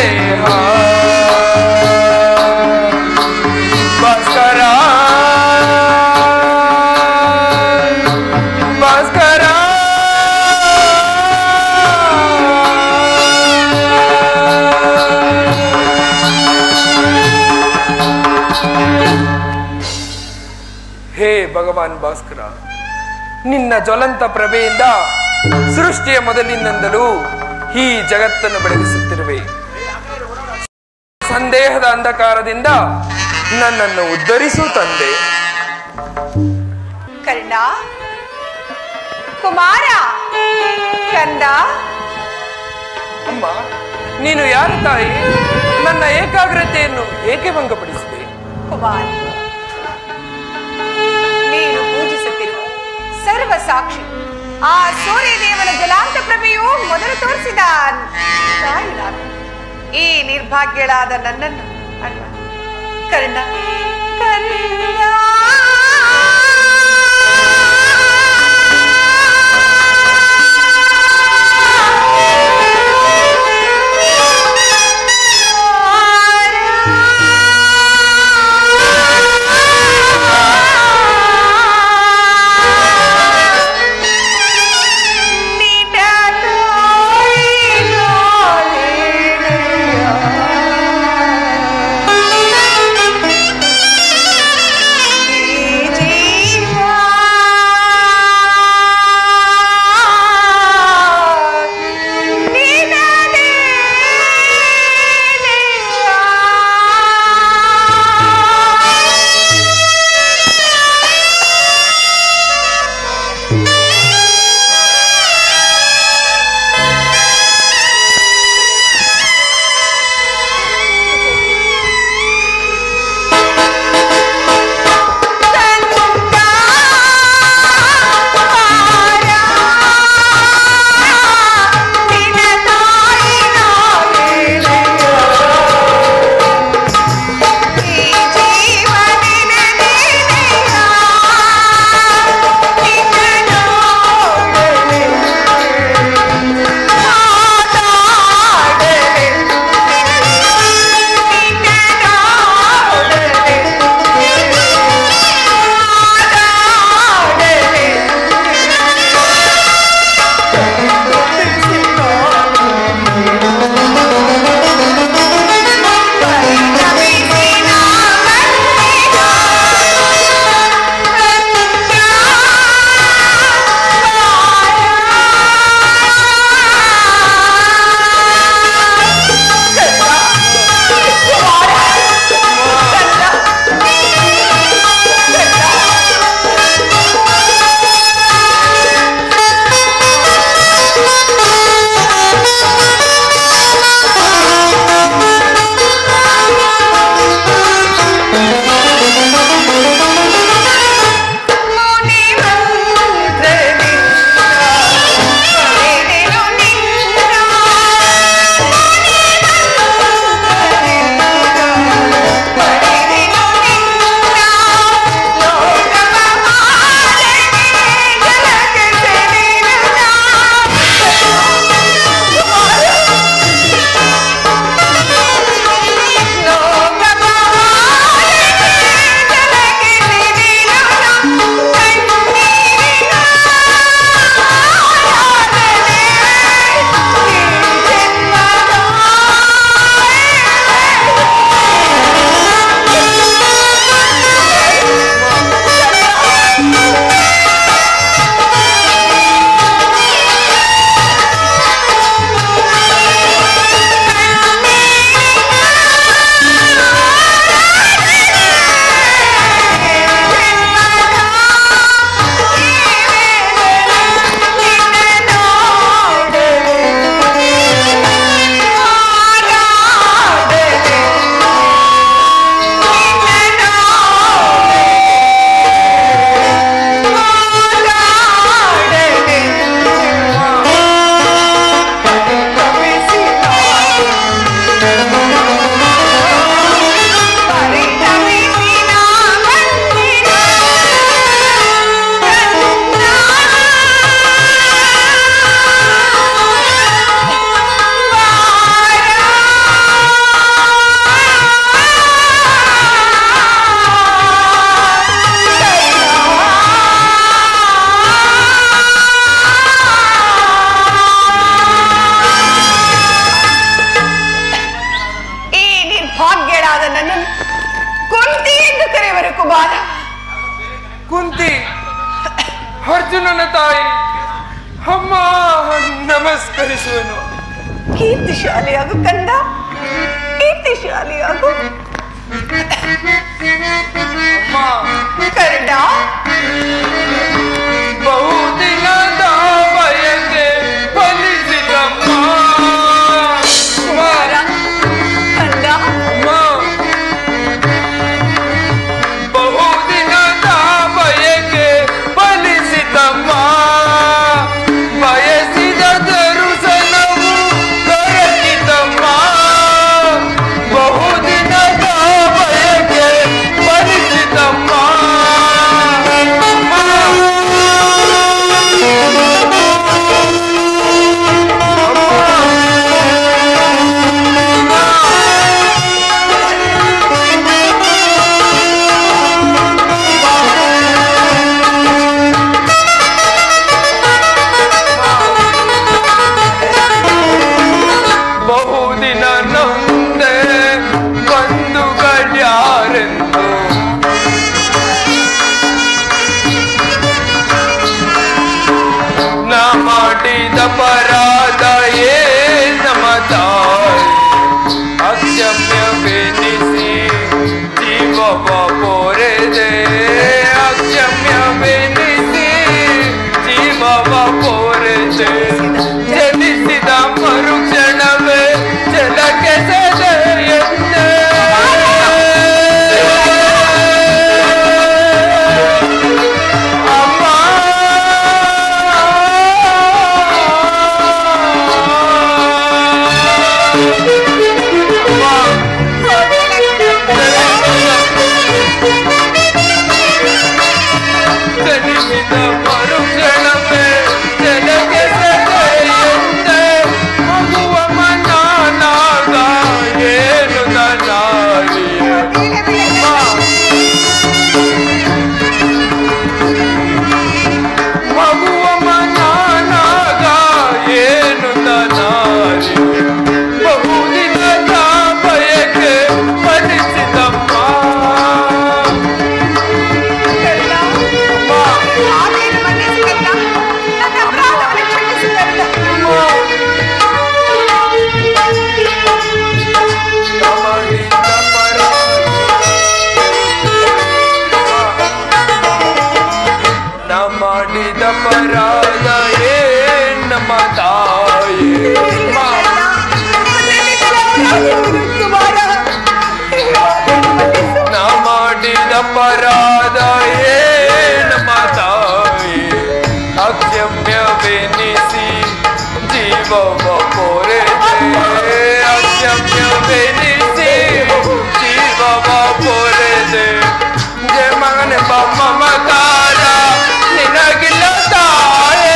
ಸಂದೇಹ ಭಾಸ್ಕರ ಭಾಸ್ಕರ ಹೇ ಭಗವಾನ್ ಭಾಸ್ಕರ ನಿನ್ನ ಜ್ವಲಂತ ಪ್ರಭೆಯಿಂದ ಸೃಷ್ಟಿಯ ಮೊದಲಿನಿಂದಲೂ ಈ ಜಗತ್ತನ್ನು ಬೆಳಗಿಸುತ್ತಿರುವೆ ಸಂದೇಹದ ಅಂಧಕಾರದಿಂದ ನನ್ನನ್ನು ಉದ್ಧರಿಸು ತಂದೆ ಕರ್ಣ ಕುಮಾರ ಕಂದ ಅಮ್ಮ ನೀನು ಯಾರು ತಾಯಿ ನನ್ನ ಏಕಾಗ್ರತೆಯನ್ನು ಏಕೆ ಭಂಗಪಡಿಸಿದೆ ಕುಮಾರ್ ನೀನು ಪೂಜಿಸುತ್ತಿರುವ ಸರ್ವ ಸಾಕ್ಷಿ ಆ ಸೂರ್ಯದೇವನ ಜಲಾಂತ ಪ್ರಭೆಯು ಮೊದಲು ತೋರಿಸಿದ ತಾಯಿ ನಾನು. ಈ ನಿರ್ಭಾಗ್ಯಳಾದ ನನ್ನನ್ನು ಅಲ್ವಾ ಕರ್ಣ ಕುಮಾರ ಕುಂತಿ ಅರ್ಜುನನ ತಾಯಿ ಅಮ್ಮ ನಮಸ್ಕರಿಸುವನು ಕೀರ್ತಿಶಾಲಿಯಾಗು ಕಂದ ಕೀರ್ತಿಶಾಲಿಯಾಗು ಅಮ್ಮ ಕರ್ಣ ಬಹುದಿನದ ಬಯಕೆ ಫಲಿಸಿದಮ್ಮ ಕುಮಾರ ಕಂದ ಅಮ್ಮ ಬಹುದಿನದ ಬಯಕೆ ಫಲಿಸಿದಮ್ಮ ಬಯಸಿದ ದರುಸನವು ದೊರಕಿತಮ್ಮ ಬಹುದಿನದ ಬಯಕೆ ಫಲಿಸಿದಮ್ಮ ಬಹುದಿನ ನೊಂದೆ ಬಂಧುಗಳ್ಯಾರೆಂದು ನಾ ಮಾಡಿದ ಪರಾಧ ನಮ್ಮ ತಾಯಿ ಅಕ್ಷಮ್ಯವೆನಿಸಿ ಜೀವವ ಪೋರೆದೆ ಅಕ್ಷಮ್ಯವೆನಿಸಿ ಜೀವವ ಪೋರೆದೆ ಜನಿಸಿದ ಮರುಕ್ಷಣವೇ ಜಲಕ್ಕೆ ಸದೆಯನ್ನೇ ಅಮ್ಮ ಜನಿಸಿದ ಮರುಕ್ಷಣವೇ ಜನಕ್ಕೆ ಸದೆಯಂತೆ ಮಗುವ ಮನಾನಾಗ ಏನು ನಾರಿ ಮಗುವ ಮನಾನಾಗ ಏನು ನಾರಿ ಬಹುದಿನದ ಬಯಕೆ ಫಲಿಸಿದಮ್ಮ ಕರ್ಣ ಆಮೇಲೆ ಮನ್ನಿಸು ಕರ್ಣ ನನ್ನ ಅಪರಾಧವನ್ನು ಕ್ಷಮಿಸು ಕರ್ಣ ಮಾಡಿದ ಪರಾದ ಏ ನಮ್ಮ ತಾಯಿ ಕುಮಾರ ನಾ ಮಾಡಿದ ಪರಾದ ಏ ನಮ್ಮ ತಾಯಿ ಅಕ್ಷಮ್ಯವೆನಿಸಿ ಜೀವವ ಪೊರೆದೆ ಅಕ್ಷಮ್ಯವೆನಿಸಿ ಜೀವವ ಪೊರೆದೆ ಜಯ ಮಗನ ಮಮಕಾರ ನಿನಗಿಲ್ಲ ತಾಯೇ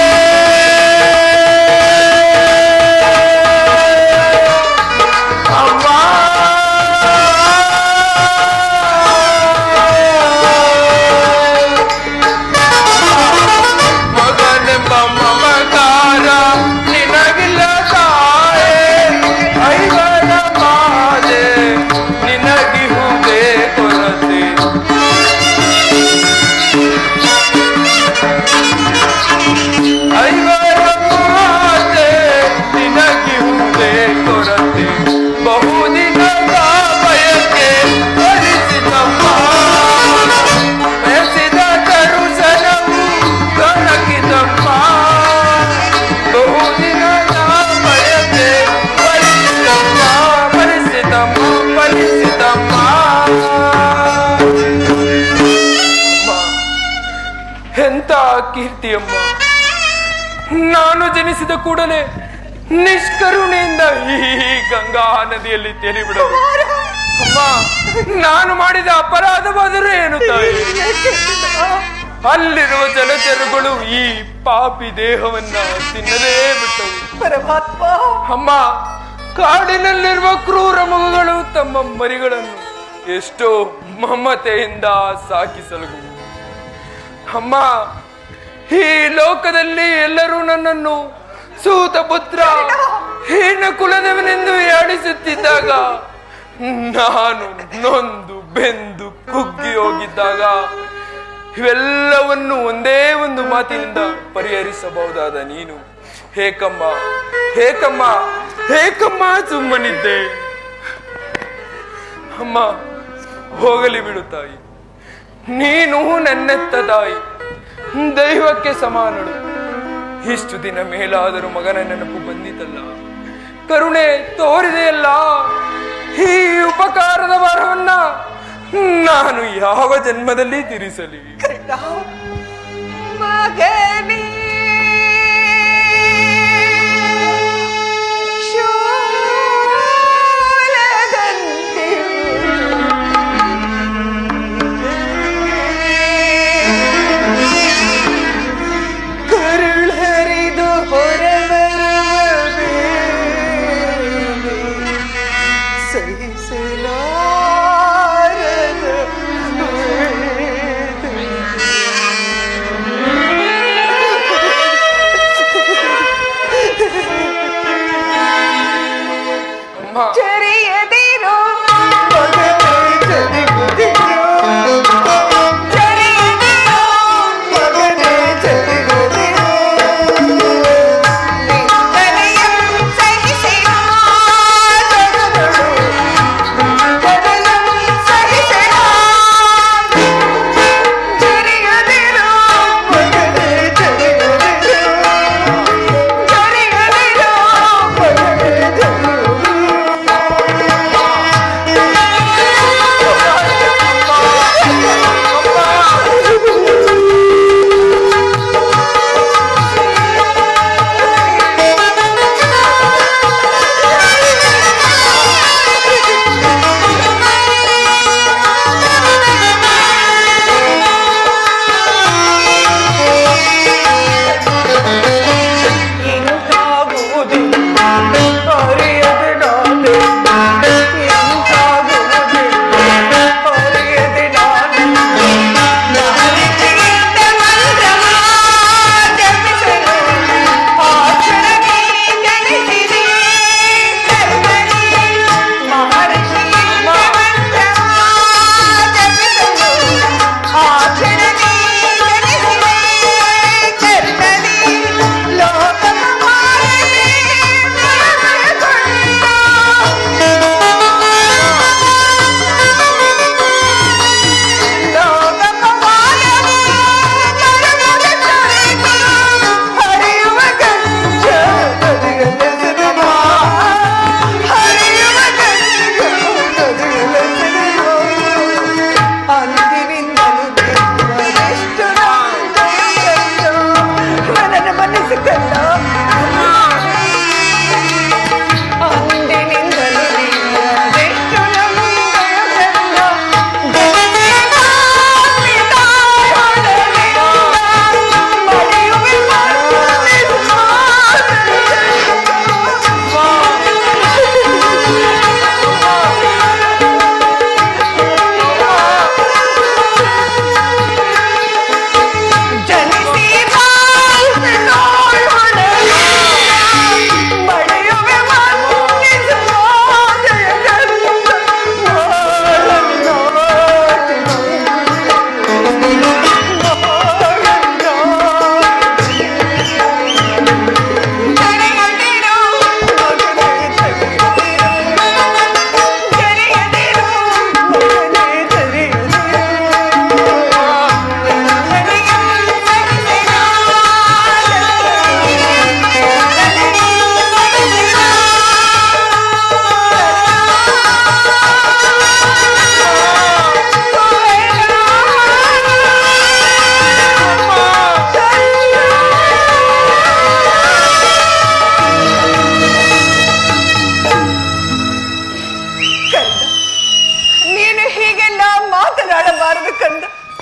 ಮಗನೆಂಬ ಮಮಕಾರ ನಿನಗಿಲ್ಲ ತಾಯೇ ಐವರ ಮಾದೆ ನಿನಗಿಹುದೇ ಕೊರತೆ ಐವರ ಮಾತೆ ನಿನಗಿಹುದೇ ಕೊರತೆ ಬಹುದಿನದ ಬಯಕೆ ಫಲಿಸಿದಮ್ಮ ಬಯಸಿದ ದರುಸನವು ದೊರಕಿದಮ್ಮ ಬಹುದಿನದ ಬಯಕೆ ಫಲಿಸಿದಮ್ಮ ಫಲಿಸಿದಮ್ಮ ಫಲಿಸಿದಮ್ಮ ಅಮ್ಮ, ಎಂತ ಕೀರ್ತಿಯಮ್ಮ ನಾನು ಜನಿಸಿದ ಕೂಡಲೇ ನಿಷ್ಕರುಣೆಯಿಂದ ಈ ಗಂಗಾ ನದಿಯಲ್ಲಿ ತೇಲಿಬಿಡಲು ಅಮ್ಮ ನಾನು ಮಾಡಿದ ಅಪರಾಧವಾದರೂ ಏನು ತಾಯಿ ಅಲ್ಲಿರುವ ಜಲಚರಗಳು ಈ ಪಾಪಿ ದೇಹವನ್ನ ತಿನ್ನದೇ ಬಿಟ್ಟವು ಪರಮಾತ್ಮ ಅಮ್ಮ ಕಾಡಿನಲ್ಲಿರುವ ಕ್ರೂರ ಮಗುಗಳು ತಮ್ಮ ಮರಿಗಳನ್ನು ಎಷ್ಟೋ ಮಮತೆಯಿಂದ ಸಾಕಿಸಲಗು ಅಮ್ಮ ಈ ಲೋಕದಲ್ಲಿ ಎಲ್ಲರೂ ನನ್ನನ್ನು ಸೂತ ಪುತ್ರ ಹೀನ ಕುಲದವನೆಂದು ಆಡಿಸುತ್ತಿದ್ದಾಗ ನಾನು ನೊಂದು ಬೆಂದು ಕುಗ್ಗಿ ಹೋಗಿದ್ದಾಗ ಇವೆಲ್ಲವನ್ನು ಒಂದೇ ಒಂದು ಮಾತಿನಿಂದ ಪರಿಹರಿಸಬಹುದಾದ ನೀನು ಹೇಕಮ್ಮ ಹೇಕಮ್ಮ ಹೇಕಮ್ಮ ಸುಮ್ಮನಿದ್ದೆ ಅಮ್ಮ ಹೋಗಲಿ ಬಿಡು ತಾಯಿ ನೀನು ನನ್ನೆತ್ತ ತಾಯಿ ದೈವಕ್ಕೆ ಸಮಾನಳು ಇಷ್ಟು ದಿನ ಮೇಲಾದರೂ ಮಗನ ನೆನಪು ಬಂದಿತಲ್ಲ ಕರುಣೆ ತೋರಿದೆಯಲ್ಲ ಈ ಉಪಕಾರದ ಭಾರವನ್ನ ನಾನು ಯಾವ ಜನ್ಮದಲ್ಲಿ ತೀರಿಸಲಿ ಕಂದ ಮಗನೇ ಶೂಲದಂತೆ ಕರುಳರಿದು ಹೊರಬರುವವೇ ಸಹಿಸಲಾರದ ಅಮ್ಮ ಚರಿಯದಿರೋ ಮಗನೇ ಚರಿಯದಿರೋ ಚರಿಯದಿರೋ ಮಗನೇ ಚರಿಯದಿರೋ ನಿನ್ನನೆಯಂ ಸಹಿಸಿರೋ ಜಗದಳು ಜಗದಂ ಸಹಿಸಿರೋ ಚರಿಯದಿರೋ ಮಗನೇ ಚರಿಯದಿರೋ ಚರಿಯದಿರೋ ಮಗನೇ ಇಂತಾಗುವುದು ಅರಿಯದೆ ನಾನೇ ಇಂತಾಗುವುದು ಅರಿಯದೆ ನಾನೇ ನಾನಿಟ್ಟಿಗಿದ್ದ ಮಂತ್ರವ ಜಪಿಸಲು ಆಚರಣೆ ಜನಿಸಿದೆ ಕರ್ಮಣಿ ಮಹರ್ಷಿ ಮಂತ್ರವ ಜಪಿಸಲು ಆಚರಣೆ ಜನಿಸಿದೆ ಕರ್ಮಣಿ ಲೋಕಮ ನನ್ನ ಮನಸ್ಸು ಅಂದಿನಿಂದಲೂ ನೀನೆಷ್ಟು ನಮ್ಮಯಗಲ್ಲ. ಮರೆಯುವೆ ಜನಿಸಿ ಮಳೆಯುವೆ ಮನ್ನಿಸುವ ಜಯಗಂಧ ಕಂದ ನೀನು ಹೀಗೆಲ್ಲ ಮಾತನಾಡಬಾರದು ಕಂದ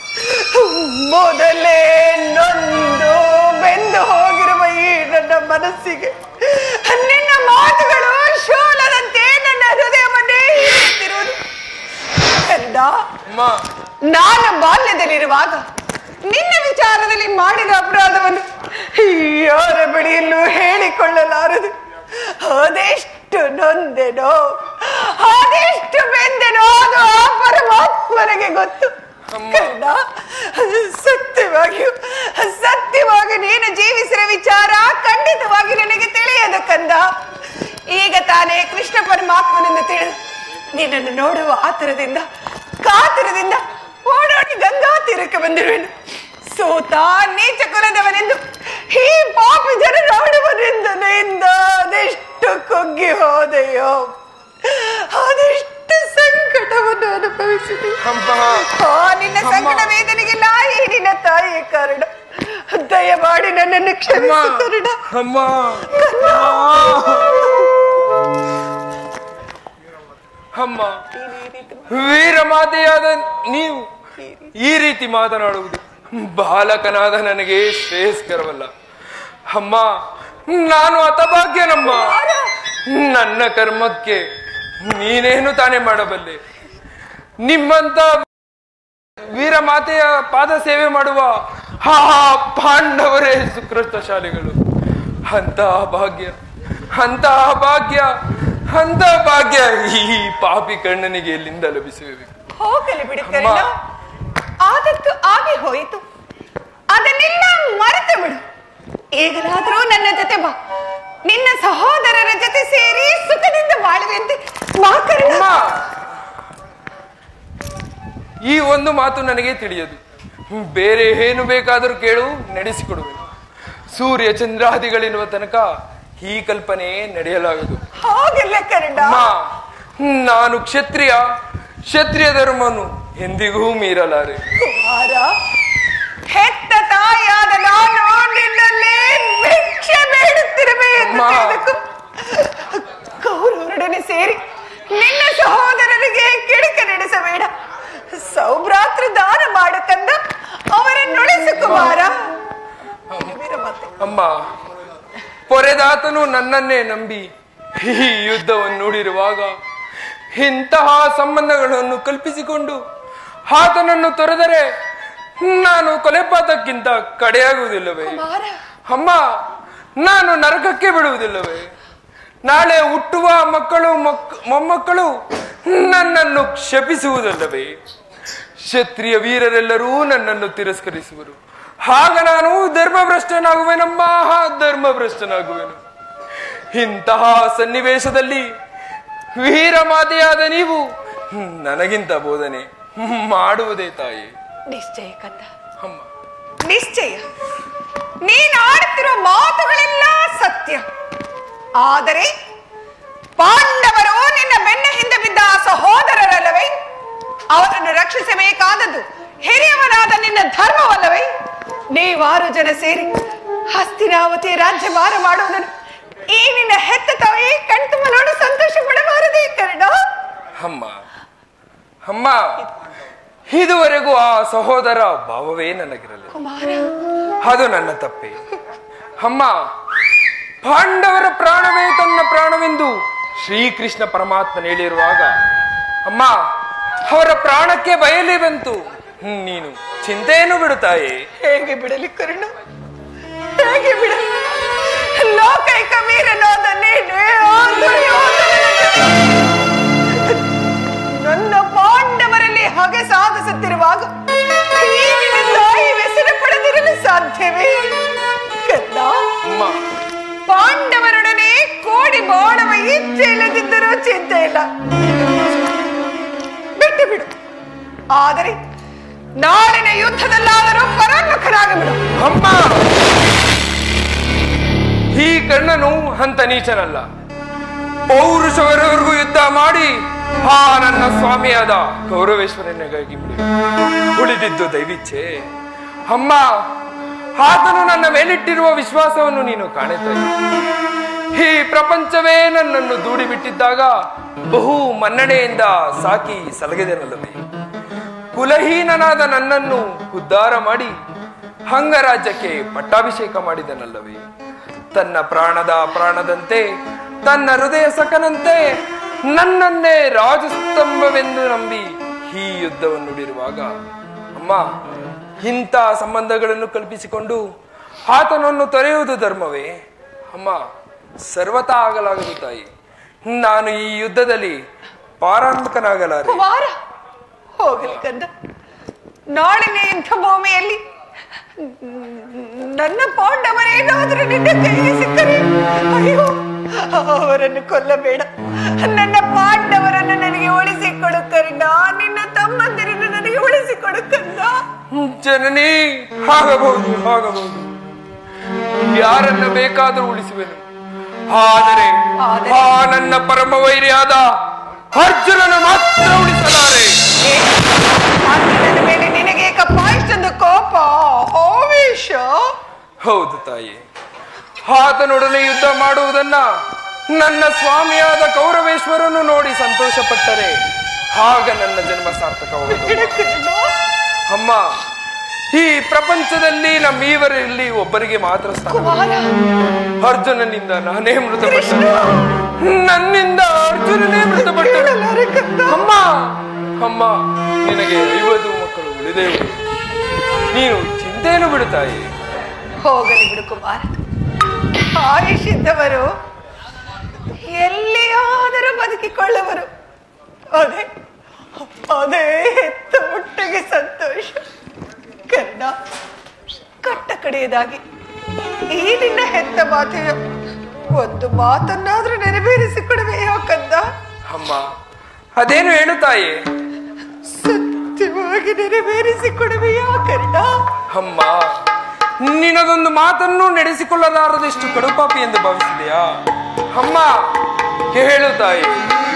ಮೊದಲೇ ನೊಂದು ಬೆಂದು ಹೋಗಿರುವ ಈ ನನ್ನ ಮನಸ್ಸಿಗೆ ನಿನ್ನ ಮಾತುಗಳು ಶೂಲದಂತೆ ನನ್ನ ಹೃದಯವನ್ನೇ ಹೀರುತ್ತಿರುವುದು ಕಂದ ಅಮ್ಮ ನಾನು ಬಾಲ್ಯದಲ್ಲಿರುವಾಗ ನಿನ್ನ ವಿಚಾರದಲ್ಲಿ ಮಾಡಿದ ಅಪರಾಧವನ್ನು ಯಾರ ಬಳಿಯಲ್ಲೂ ಹೇಳಿಕೊಳ್ಳಲಾರದು ಅದೆಷ್ಟು ನೊಂದೆನೋ ಅದೆಷ್ಟು ಬೆಂದೆನೋ ಅದು ಆ ಪರಮಾತ್ಮನಿಗೆ ನನಗೆ ಗೊತ್ತು ಅಮ್ಮ. ಕಂದ ಸತ್ಯವಾಗಿಯೂ ಸತ್ಯವಾಗಿ ನೀನು ಜೀವಿಸಿರೋ ವಿಚಾರ ಖಂಡಿತವಾಗಿ ನನಗೆ ತಿಳಿಯದು ಕಂದ ಈಗ ತಾನೇ ಕೃಷ್ಣ ಪರಮಾತ್ಮನನ್ನು ತಿಳಿದು ನಿನ್ನನ್ನು ನೋಡುವ ಆತರದಿಂದ ಕಾತರದಿಂದ ಓಡಾಡಿ ಗಂಗಾ ತೀರಕ್ಕೆ ಬಂದಿರುವೆನು ಸೋತ ನೀಚ ಕುಲದವನೆಂದು ಈ ಪಾಪಿ ಜನ ನೋಡುವನೆಂದು ನಿಂದ ಅದೆಷ್ಟು ಕುಗ್ಗಿ ಹೋದೆಯೋ ಅದೆಷ್ಟು ಸಂಕಟವನ್ನು ಅನುಭವಿಸಿದೆ ಅಮ್ಮ ಆ ನಿನ್ನ ಸಂಕಟ ವೇದನೆಗೆಲ್ಲ ಈ ನಿನ್ನ ತಾಯಿಯ ಕಾರಣ ದಯಮಾಡಿ ನನ್ನನ್ನು ಅಮ್ಮ ಕ್ಷಮಿಸು ಕರುಣ ಅಮ್ಮ ಅಮ್ಮ ವೀರಮಾತೆಯಾದ ನೀವು ಈ ರೀತಿ ಮಾತನಾಡುವುದು ಬಾಲಕನಾದ ನನಗೆ ಶ್ರೇಯಸ್ಕರವಲ್ಲ ಅಮ್ಮ ನಾನು ಹತಭಾಗ್ಯನಮ್ಮ ನನ್ನ ಕರ್ಮಕ್ಕೆ ನೀನೇನು ತಾನೇ ಮಾಡಬಲ್ಲೆ ನಿಮ್ಮಂತ ವೀರಮಾತೆಯ ಪಾದ ಸೇವೆ ಮಾಡುವ ಆ ಪಾಂಡವರೇ ಸುಕೃತಶಾಲಿಗಳು ಅಂತಹ ಭಾಗ್ಯ ಅಂತಹ ಭಾಗ್ಯ ಅಂತ ಭಾಗ್ಯ ಈ ಪಾಪಿ ಕಣ್ಣನಿಗೆ ಎಲ್ಲಿಂದ ಲಭಿಸುವೆ ಹೋಗಲಿ ಬಿಡು ಅಮ್ಮ. ಕರುಣ ಆದದ್ದು ಆಗಿ ಹೋಯಿತು ಅದನ್ನೆಲ್ಲ ಮರೆತು ಬಿಡು ಈಗಲಾದ್ರೂ ನನ್ನ ಜೊತೆ ಬಾ ನಿನ್ನ ಸಹೋದರರ ಜೊತೆ ಸೇರಿ ಸುಖದಿಂದ ಬಾಳುವಂತೆ ಮಾ ಕರುಣ ಅಮ್ಮ ಈ ಒಂದು ಮಾತು ನನಗೆ ತಿಳಿಯದು ಬೇರೆ ಏನು ಬೇಕಾದರೂ ಕೇಳು ನಡೆಸಿಕೊಡುವೆ ಸೂರ್ಯ ಚಂದ್ರಾದಿಗಳೆನ್ನುವ ತನಕ ಈ ಕಲ್ಪನೆ ನಡೆಯಲಾಗದು ಹೋಗಿಲ್ಲ ಕರುಣ ಅಮ್ಮ ನಾನು ಕ್ಷತ್ರಿಯ ಕ್ಷತ್ರಿಯ ಧರ್ಮವನ್ನು ಎಂದಿಗೂ ಮೀರಲಾರೆ ಕುಮಾರ ಹೆತ್ತ ತಾಯಿಯಾದ ನಾನು ನಿನ್ನಲ್ಲಿ ಭಿಕ್ಷೆ ಬೇಡುತ್ತಿರುವೆ ಎಂದು ಅಮ್ಮ. ತಿಳಿದಕು. ಕೌರವರೊಡನೆ ಸೇರಿ ನಿನ್ನ ಸಹೋದರರಿಗೆ ಕಿಡಿಕ ನಡೆಸಬೇಡ ಸೌಭ್ರಾತೃ ದಾನ ಮಾಡು ಕಂದ ಅವರನ್ನುಳಿಸು ಕುಮಾರ ವೀರಮಾತೆ. ಅಮ್ಮ ಪೊರೆದಾತನು ನನ್ನನ್ನೇ ನಂಬಿ ಈ ಯುದ್ಧವನ್ನು ನೋಡಿರುವಾಗ ಇಂತಹ ಸಂಬಂಧಗಳನ್ನು ಕಲ್ಪಿಸಿಕೊಂಡು ಆತನನ್ನು ತೊರೆದರೆ ನಾನು ಕೊಲೆಪಾತಕ್ಕಿಂತ ಕಡೆಯಾಗುವುದಿಲ್ಲವೇ ಕುಮಾರ ಅಮ್ಮ ನಾನು ನರಕಕ್ಕೆ ಬಿಡುವುದಿಲ್ಲವೇ ನಾಳೆ ಹುಟ್ಟುವ ಮಕ್ಕಳು ಮಕ್ ಮೊಮ್ಮಕ್ಕಳು ನನ್ನನ್ನು ಕ್ಷಪಿಸುವುದಲ್ಲವೇ ಕ್ಷತ್ರಿಯ ವೀರರೆಲ್ಲರೂ ನನ್ನನ್ನು ತಿರಸ್ಕರಿಸುವರು ಆಗ ನಾನು ಧರ್ಮಭ್ರಷ್ಟನಾಗುವೆನಮ್ಮ ಧರ್ಮಭ್ರಷ್ಟನಾಗುವೆನು ಇಂತಹ ಸನ್ನಿವೇಶದಲ್ಲಿ ವೀರಮಾತೆಯಾದ ನೀವು ನನಗಿಂತ ಬೋಧನೆ ಮಾಡುವುದೇ ತಾಯಿ ನಿಶ್ಚಯ ಕಂದ ಅಮ್ಮ ನಿಶ್ಚಯ ನೀನು ಆಡುತ್ತಿರುವ ಮಾತುಗಳೆಲ್ಲ ಸತ್ಯ ಆದರೆ ಪಾಂಡವರು ನಿನ್ನ ಬೆನ್ನ ಹಿಂದೆ ಬಿದ್ದ ಆ ಸಹೋದರರಲ್ಲವೇ ಅವರನ್ನು ರಕ್ಷಿಸಬೇಕಾದದ್ದು ಹಿರಿಯವನಾದ ನಿನ್ನ ಧರ್ಮವಲ್ಲವೇ ನೀವಾರು ಜನ ಸೇರಿ ಹಸ್ತಿನಾವತಿ ರಾಜ್ಯಭಾರ ಮಾಡುವುದನ್ನು ಈ ನಿನ್ನ ಹೆತ್ತ ತಾಯಿ ಕಣ್ತುಂಬ ನೋಡಿ ಸಂತೋಷ ಪಡಬಾರದೇ ಕರ್ಣ ಅಮ್ಮ ಅಮ್ಮ ಇದುವರೆಗೂ ಆ ಸಹೋದರ ಭಾವವೇ ನನಗಿರಲಿಲ್ಲ ಕುಮಾರ ಅದು ನನ್ನ ತಪ್ಪೆ ಅಮ್ಮ ಪಾಂಡವರ ಪ್ರಾಣವೇ ತನ್ನ ಪ್ರಾಣವೆಂದು ಶ್ರೀಕೃಷ್ಣ ಪರಮಾತ್ಮನ ಹೇಳಿರುವಾಗ ಅಮ್ಮ ಅವರ ಪ್ರಾಣಕ್ಕೆ ಬಯಲಿ ಬಂತು ಹ್ಮ್, ನೀನು ಚಿಂತೆಯನ್ನು ಬಿಡುತ್ತಾಯೇ ಹೇಗೆ ಬಿಡಲಿ ಕರುಣ ಹೇಗೆ ಬಿಡಲಿ ಲೋಕೈಕ ವೀರನಾದ ನೀನು ಆ ದುರ್ಯೋಧನನ ನನ್ನ ಪಾಂಡವರಲ್ಲಿ ಹಗೆ ಸಾಧಿಸುತ್ತಿರುವಾಗ ಈಗಿನ ತಾಯಿ ಹೆಸರು ಪಡೆದಿರಲು ಸಾಧ್ಯವೇ ಕಂದ ಅಮ್ಮ ಪಾಂಡವರೊಡನೆ ಕೋಡಿ ಬಾಳುವ ಇಚ್ಛೆ ಇಲ್ಲದಿದ್ದರೂ ಚಿಂತೆ ಇಲ್ಲ ಬಿಟ್ಟು ಬಿಡು ಆದರೆ ನಾಳಿನ ಯುದ್ಧದಲ್ಲಾದರೂ ಪರಾನ್ಮುಖರಾಗಬಿಡು ಅಮ್ಮ ಈ ಕಣ್ಣನು ಹಂತ ನೀಚನಲ್ಲ ಪೌರುಷವರವರೆಗೂ ಯುದ್ಧ ಮಾಡಿ ಆ ನನ್ನ ಸ್ವಾಮಿಯಾದ ಗೌರವೇಶ್ವರನಿಗಾಗಿ ಬಿಡಿ ಉಳಿದಿದ್ದು ದೈವಿಚ್ಛೆ ಅಮ್ಮ ಆತನು ನನ್ನ ಮೇಲಿಟ್ಟಿರುವ ವಿಶ್ವಾಸವನ್ನು ನೀನು ಕಾಣುತ್ತಾರೆ ಈ ಪ್ರಪಂಚವೇ ನನ್ನನ್ನು ದೂಡಿ ಬಿಟ್ಟಿದ್ದಾಗ ಬಹು ಮನ್ನಣೆಯಿಂದ ಸಾಕಿ ಸಲಗಿದೆನಲ್ಲವೇ ಕುಲಹೀನನಾದ ನನ್ನನ್ನು ಉದ್ಧಾರ ಮಾಡಿ ಅಂಗರಾಜ್ಯಕ್ಕೆ ಪಟ್ಟಾಭಿಷೇಕ ಮಾಡಿದನಲ್ಲವೇ ತನ್ನ ಪ್ರಾಣದ ಪ್ರಾಣದಂತೆ ತನ್ನ ಹೃದಯ ಸಕನಂತೆ ನನ್ನನ್ನೇ ರಾಜಸ್ತಂಭವೆಂದು ನಂಬಿ ಈ ಯುದ್ಧವನ್ನು ನುಡಿರುವಾಗ ಅಮ್ಮ ಇಂಥ ಸಂಬಂಧಗಳನ್ನು ಕಲ್ಪಿಸಿಕೊಂಡು ಆತನನ್ನು ತೊರೆಯುವುದು ಧರ್ಮವೇ ಅಮ್ಮ ಸರ್ವತಾ ಆಗಲಾಗದು ತಾಯಿ ನಾನು ಈ ಯುದ್ಧದಲ್ಲಿ ಪಾರಾಂಗಕನಾಗಲಾರೆ ಕುಮಾರ ಹೋಗಲಿ ಕಂದ ನಾಳಿನ ಇಂಥ ಭೂಮಿಯಲ್ಲಿ ನನ್ನ ಪಾಂಡವರೇನಾದರೂ ನಿನ್ನ ಕೈಗೆ ಸಿಕ್ಕರೆ ಅಯ್ಯೋ ಅವರನ್ನು ಕೊಲ್ಲಬೇಡ ನನ್ನ ಪಾಂಡವರನ್ನು ನನಗೆ ಉಳಿಸಿಕೊಡು ಕರ್ಣ ನಿನ್ನ ತಮ್ಮಂದಿರನ್ನು ನನಗೆ ಉಳಿಸಿಕೊಡು ಕಂದ ಜನನಿ ಆಗಬಹುದು ಆಗಬಹುದು ಯಾರನ್ನ ಬೇಕಾದರೂ ಉಳಿಸುವೆನು ಆದರೆ ಆದರೆ? ಆ ನನ್ನ ಪರಮ ವೈರಿಯಾದ ಅರ್ಜುನನ ಮಾತ್ರ ಉಳಿಸಲಾರೆ ಏ, ಅರ್ಜುನನ ಮೇಲೆ ನಿನಗೆ ಏಕಪ್ಪ ಇಷ್ಟೊಂದು ಕೋಪ ಆವೇಶ ಹೌದು ತಾಯಿ ಆತನೊಡನೆ ಯುದ್ಧ ಮಾಡುವುದನ್ನ ನನ್ನ ಸ್ವಾಮಿಯಾದ ಕೌರವೇಶ್ವರನು ನೋಡಿ ಸಂತೋಷಪಟ್ಟರೆ ಆಗ ನನ್ನ ಜನ್ಮ ಸಾರ್ಥಕವಾಗುವುದು ಬಿಡು ಕರ್ಣ. ಅಮ್ಮ ಈ ಪ್ರಪಂಚದಲ್ಲಿ ನಮ್ಮೀವರಲ್ಲಿ ಒಬ್ಬರಿಗೆ ಮಾತ್ರ ಸ್ಥಾನ ಕುಮಾರ ಅರ್ಜುನನಿಂದ ನಾನೇ ಮೃತಪಟ್ಟನು ನನ್ನಿಂದ ಅರ್ಜುನನೇ ಮೃತಪಟ್ಟನು ಕೇಳಲಾರೆ ಕಂದ ಅಮ್ಮ ಅಮ್ಮ ನಿನಗೆ ಐವತ್ತು ಮಕ್ಕಳು ಉಳಿದೇವು ನೀನು ಚಿಂತೆಯನ್ನು ಬಿಡುತ್ತಾಯಿ ಹೋಗಲಿ ಬಿಡು ಕುಮಾರ ಆಯುಷಿದ್ದವರು ಎಲ್ಲಿಯಾದರೂ ಬದುಕಿಕೊಳ್ಳುವರು ಅದೇ ಅದೇ ಹೆತ್ತ ಮುಟ್ಟಿಗೆ ಸಂತೋಷ ಕರ್ಣ ಕಟ್ಟ ಕಡೆಯದಾಗಿ ಈ ನಿನ್ನ ಹೆತ್ತ ಮಾತೆಯ ಒಂದು ಮಾತನ್ನಾದ್ರೂ ನೆರವೇರಿಸಿಕೊಡುವೆಯೋ ಕಂದ ಅಮ್ಮ ಅದೇನು ಹೇಳು ತಾಯಿ ಸತ್ಯವಾಗಿ ನೆರವೇರಿಸಿಕೊಡುವೆಯೋ ಕರ್ಣ ಅಮ್ಮ ನಿನದೊಂದು ಮಾತನ್ನು ನಡೆಸಿಕೊಳ್ಳಲಾರದೆಷ್ಟು ಕಡುಪಾಪಿ ಎಂದು ಭಾವಿಸಿದೆಯಾ ಅಮ್ಮ ಹೇಳು ತಾಯಿ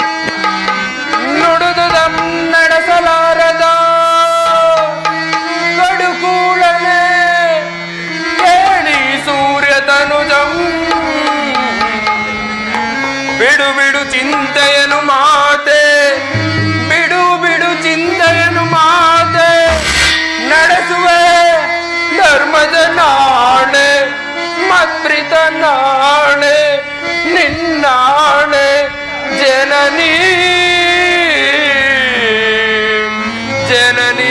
ನುಡಿದುದಂ ನಡೆಸಲಾರದ ಕಡುಕೂಳನೆ ಹೇಳಿ ಸೂರ್ಯ ತನುಜಂ ಬಿಡು ಬಿಡು ಚಿಂತೆಯನು ಮಾತೆ ಬಿಡು ಬಿಡು ಚಿಂತೆಯನು ಮಾತೆ ನಡೆಸುವೆ ಧರ್ಮದ ನಾಣೆ ಮತ್ರಿತ ನಾಣೆ ನಿನ್ನಾಣೆ ಜನನೀ ಜನನೀ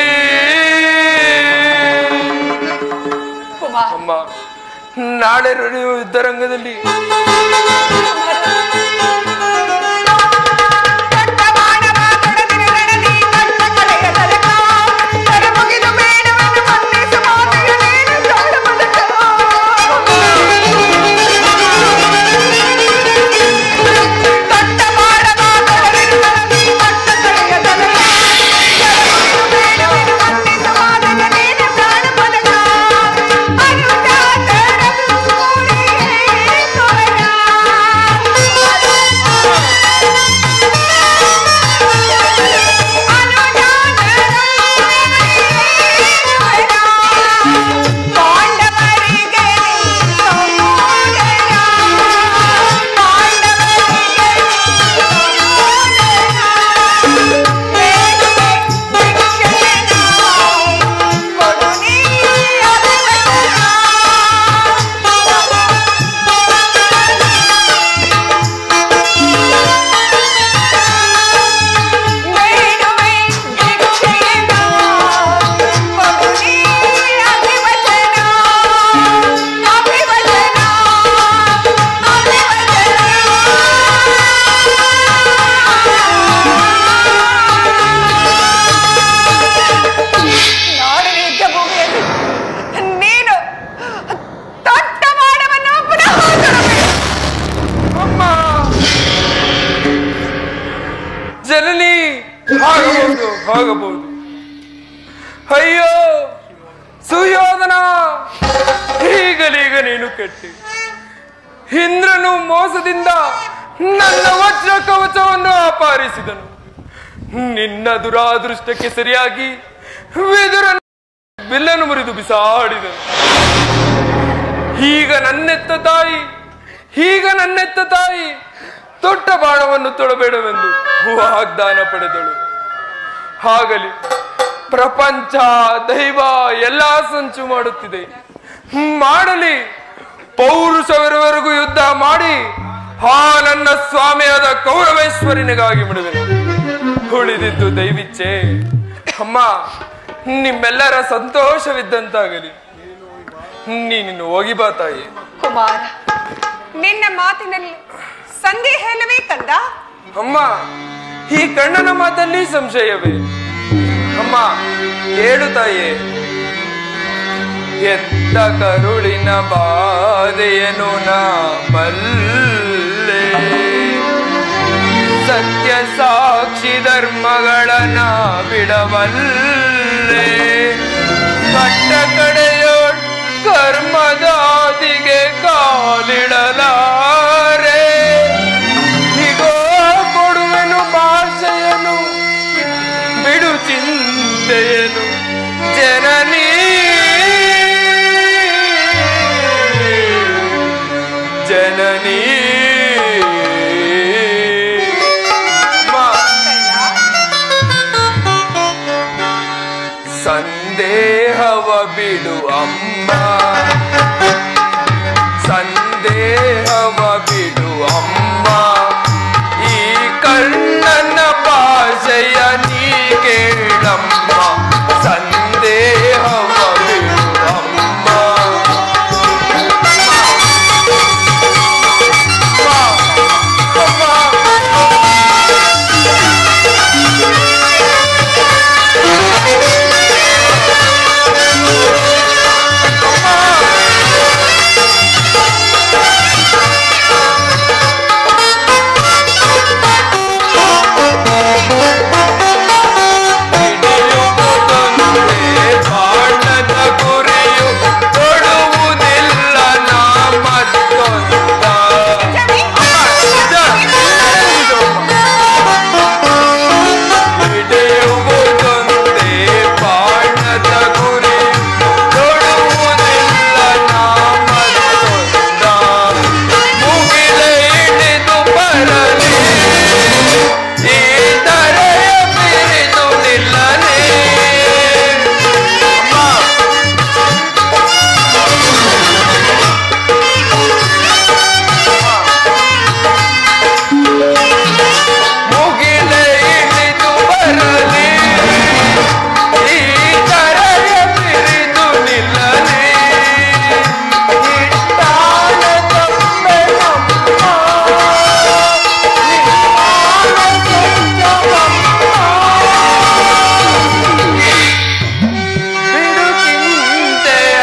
ಕುಮಾರ್ ಅಮ್ಮ ನಾಳೆ ನಡೆಯುವ ಯುದ್ಧರಂಗದಲ್ಲಿ ನಾಡಿನ ಯುದ್ಧ ಭೂಮಿಯಲ್ಲಿ ನೀನು ದೊಡ್ಡ ಮಾಡವನ್ನು ಪುನಃ ತೊಡಬೇಕು. ಅಮ್ಮ ಜನನಿ ಆಗಬಹುದು ಆಗಬಹುದು ಅಯ್ಯೋ ಸುಯೋಧನ ಈಗಲೀಗ ನೀನು ಕೆಟ್ಟಿ ಇಂದ್ರನು ಮೋಸದಿಂದ ನನ್ನ ವಜ್ರ ಕವಚವನ್ನು ಅಪಹರಿಸಿದನು ನಿನ್ನ ದುರಾದೃಷ್ಟಕ್ಕೆ ಸರಿಯಾಗಿ ವಿದುರನು ಬಿಲ್ಲನ್ನು ಮುರಿದು ಬಿಸಾಡಿದನು ಈಗ ನನ್ನೆತ್ತ ತಾಯಿ ಈಗ ನನ್ನೆತ್ತ ತಾಯಿ ದೊಡ್ಡ ಬಾಣವನ್ನು ತೊಡಬೇಡವೆಂದು ವಾಗ್ದಾನ ಪಡೆದಳು ಆಗಲಿ ಪ್ರಪಂಚ ದೈವ ಎಲ್ಲಾ ಸಂಚು ಮಾಡುತ್ತಿದೆ ಮಾಡಲಿ ಪೌರುಷವಿರುವವರೆಗೂ ಯುದ್ಧ ಮಾಡಿ ಆ ನನ್ನ ಸ್ವಾಮಿಯಾದ ಕೌರವೇಶ್ವರನಿಗಾಗಿ ಬಿಡುವೆನು ಉಳಿದಿದ್ದು ದೈವಿಚ್ಛೆ ಅಮ್ಮ ನಿಮ್ಮೆಲ್ಲರ ಸಂತೋಷವಿದ್ದಂತಾಗಲಿ ನೀನು ಹೋಗಿ ಬಾ ತಾಯಿ ಕುಮಾರ ನಿನ್ನ ಮಾತಿನಲ್ಲಿ ಸಂದೇಹ ಇಲ್ಲವೇ ಕಂದ ಅಮ್ಮ ಈ ಕಣ್ಣನ ಮಾತಲ್ಲಿ ಸಂಶಯವೇ ಅಮ್ಮ ಕೇಳು ತಾಯೇ ಎತ್ತ ಕರುಳಿನ ಬಾಧೆಯನು ನಾ ಬಲ್ಲೆ ಸತ್ಯ ಸಾಕ್ಷಿ ಧರ್ಮಗಳನ್ನ ಬಿಡವಲ್ಲೆ ಕಟ್ಟ ಕಡೆಯೋಳ್ ಕರ್ಮದಾದಿಗೆ ಕಾಲಿಡಲಾರೆ ಹೀಗೋ ಕೊಡುವೆನು ಭಾಷೆಯನು ಬಿಡು ಚಿಂತೆಯನು ಜನನೀ ಜನನೀ ಮಾ ಸಂದೇಹವ ಬಿಡು ಅಮ್ಮ ಸಂದೇಹವ ಬಿಡು ಅಮ್ಮ ಈ ಕಣ್ಣನ ಭಾಷೆಯ ನೀ ಕೇಳಮ್ಮ ಸಂದೇಹವ ಬಿಡು ಅಮ್ಮ ಅಮ್ಮ, ಹಿಡಿಯುವುದೊಂದೇ ಬಾಣದ ಗುರಿಯು ಕೊಡುವುದಿಲ್ಲ ನಾ ಮತ್ತೊಂದ ಹಿಡಿಯುವುದೊಂದೇ ಬಾಣದ ಗುರಿ ಕೊಡುವುದಿಲ್ಲ ನಾ ಮತ್ತೊಂದ ಮುಗಿಲೆ ಹಿಡಿದು ಬರಲಿ ಈ ತರೆಯ ಬಿರಿದು ನಿಲ್ಲನೆ ಅಮ್ಮ ಮುಗಿಲೆ ಇಳಿದು ಬರಲಿ ಈ ತರೆಯ ಬಿರಿದು ನಿಲ್ಲನೆ ಇಟ್ಟಾನ ತಪ್ಪೆ ನಮ್ಮ ಬಿಡು ಚಿಂತೆಯ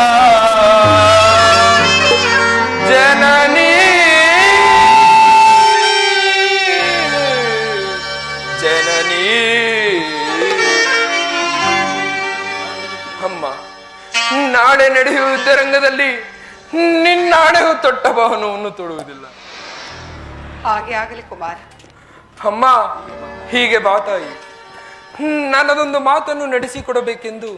ಜನನೀ ಜನನೀ ಅಮ್ಮ ನಾಳೆ ನಡೆಯುವ ಯುದ್ಧರಂಗದಲ್ಲಿ ನಿನ್ನಾಣೆಯು ತೊಟ್ಟ ಭವನವನ್ನು ತೊಡುವುದಿಲ್ಲ ಹಾಗೆ ಆಗಲಿ ಕುಮಾರ ಅಮ್ಮ ಹೀಗೆ ಬಾ ತಾಯಿ ನನ್ನದೊಂದು ಮಾತನ್ನು ನಡೆಸಿಕೊಡಬೇಕೆಂದು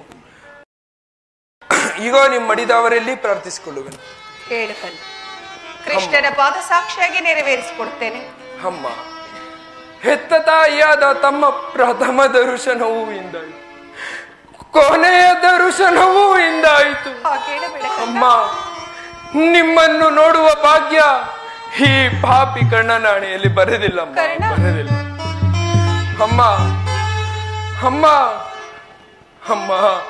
ಈಗ ನಿಮ್ಮ ಮಡಿದವರಲ್ಲಿ ಪ್ರಾರ್ಥಿಸಿಕೊಳ್ಳುವೆನು ಹೇಳು ಕಣ್ಣು ಕೃಷ್ಣನ ಪಾದ ಸಾಕ್ಷಿಯಾಗಿ ನೆರವೇರಿಸಿಕೊಡ್ತೇನೆ ಅಮ್ಮ ಹೆತ್ತ ತಾಯಿಯಾದ ತಮ್ಮ ಪ್ರಥಮ ದರ್ಶನವೂ ಇಂದಾಯಿತು ಕೊನೆಯ ದರ್ಶನವೂ ಇಂದಾಯಿತು ಹಾಗೇಳಬೇಡ ಅಮ್ಮ ನಿಮ್ಮನ್ನು ನೋಡುವ ಭಾಗ್ಯ ಈ ಪಾಪಿ ಕಣ್ಣನಾಣೆಯಲ್ಲಿ ಬರೆದಿಲ್ಲ ಅಮ್ಮ, ಕರ್ಣ? ಬರೆದಿಲ್ಲ ಅಮ್ಮ ಅಮ್ಮ ಅಮ್ಮ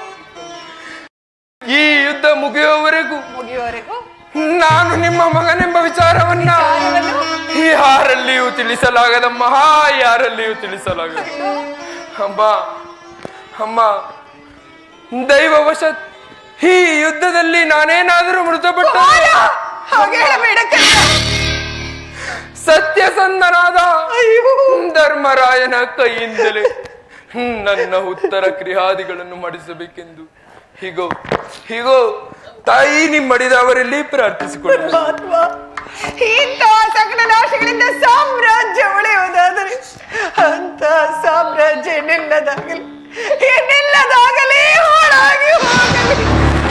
ಈ ಯುದ್ಧ ಮುಗಿಯುವವರೆಗೂ ಮುಗಿಯುವವರೆಗೂ ನಾನು ನಿಮ್ಮ ಮಗನೆಂಬ ವಿಚಾರವನ್ನ ವಿಚಾರವನ್ನು? ಯಾರಲ್ಲಿಯೂ ತಿಳಿಸಲಾಗದಮ್ಮ ಯಾರಲ್ಲಿಯೂ ತಿಳಿಸಲಾಗದ ಅಮ್ಮ ಅಮ್ಮ ದೈವವಶತ್ ಈ ಯುದ್ಧದಲ್ಲಿ ನಾನೇನಾದರೂ ಮೃತಪಟ್ಟ ಕುಮಾರ! ಹಾಗೆ ಹೇಳಬೇಡ ಕಣ್ಣ ಸತ್ಯಸಂಧನಾದ ಅಯ್ಯೋ ಧರ್ಮರಾಯನ ಕೈಯಿಂದಲೇ ನನ್ನ ಉತ್ತರ ಕ್ರಿಯಾದಿಗಳನ್ನು ಮಾಡಿಸಬೇಕೆಂದು ಹೀಗೋ ಹೀಗೋ ತಾಯಿ ನಿಮ್ಮಡಿದವರಲ್ಲಿ ಪ್ರಾರ್ಥಿಸಿಕೊಳ್ಳ ಪರಮಾತ್ಮ ಇಂಥ ಸಕಲ ನಾಶಗಳಿಂದ ಸಾಮ್ರಾಜ್ಯ ಉಳಿಯುವುದಾದರೆ ಅಂತ ಸಾಮ್ರಾಜ್ಯ ನಿನ್ನದಾಗಲಿ ಎನ್ನೆಲ್ಲದಾಗಲಿ ಹಾಳಾಗಿ ಹೋಗಲಿ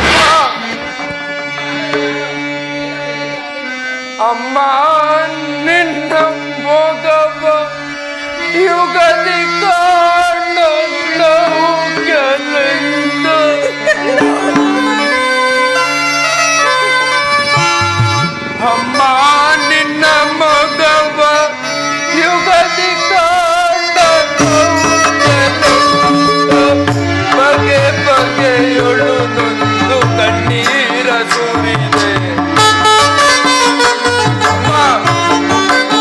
ಅಮ್ಮ ನಿನ್ನ ಮೊಗವ ಯುಗದಿ ಕಾಣಲು ಗೆಲೆಯಿಂದ ಅಮ್ಮ ನಿನ್ನ ಮಗವ ಯುಗದಿ ಕಾಣಲು ಗೆಲೆಯಿಂದ ಬಗೆ ಬಗೆಯೊಳು ನೊಂದು ಕಣ್ಣೀರ ಸುರಿದೆ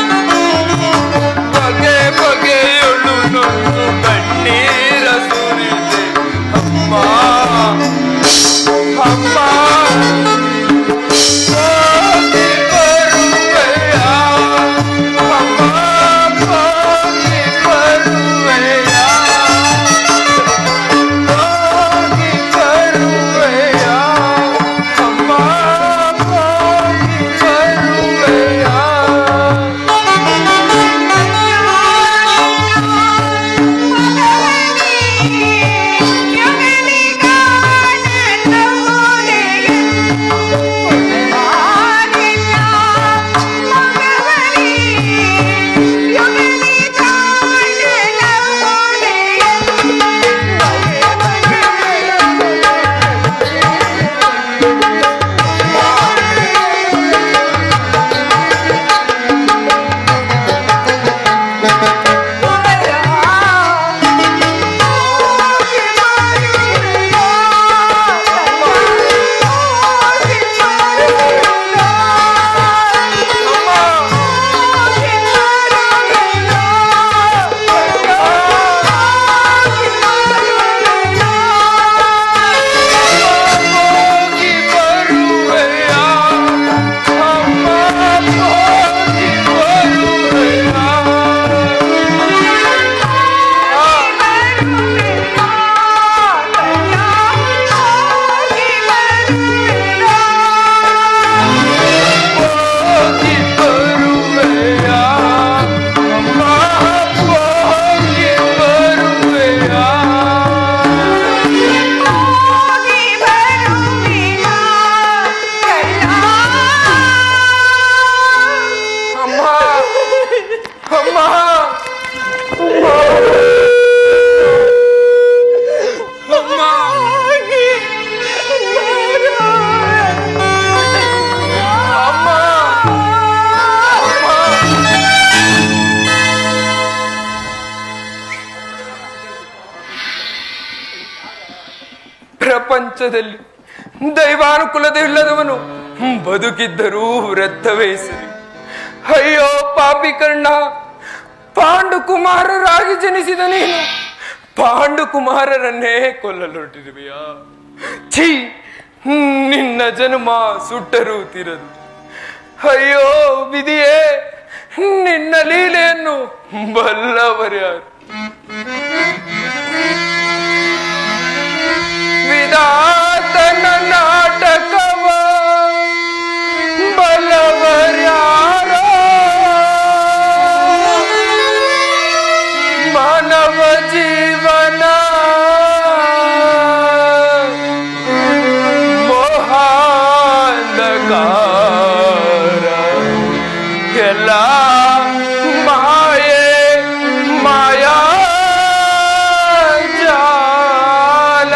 ಬಗೆ ಬಗೆಯೊಳು ನೊಂದು ಕಣ್ಣೀರ ಸುರಿದೆ ಪ್ರಪಂಚದಲ್ಲಿ ದೈವಾನುಕೂಲವಿಲ್ಲದವನು ಬದುಕಿದ್ದರೂ ವ್ರತವೇ ಸರಿ ಅಯ್ಯೋ ಪಾಪಿ ಕರ್ಣ ಪಾಂಡುಕುಮಾರರಾಗಿ ಜನಿಸಿದ ನೀನು ಪಾಂಡುಕುಮಾರರನ್ನೇ ಕೊಲ್ಲಲೊಟ್ಟಿರುವೆಯಾ ಛೀ ನಿನ್ನ ಜನ್ಮ ಸುಟ್ಟರೂ ತೀರದು ಅಯ್ಯೋ ವಿಧಿಯೇ ನಿನ್ನ ಲೀಲೆಯನ್ನು ಬಲ್ಲವರ್ಯಾರು ವಿಧಾತನ ನಾಟಕವ ಬಲವರ್ಯಾರೋ ಮಾನವ ಜೀವನ ಮೋಹಾಂಧಕಾರ ಎಲ್ಲ ಮಾಯೆ ಮಾಯಾ ಜಾಲ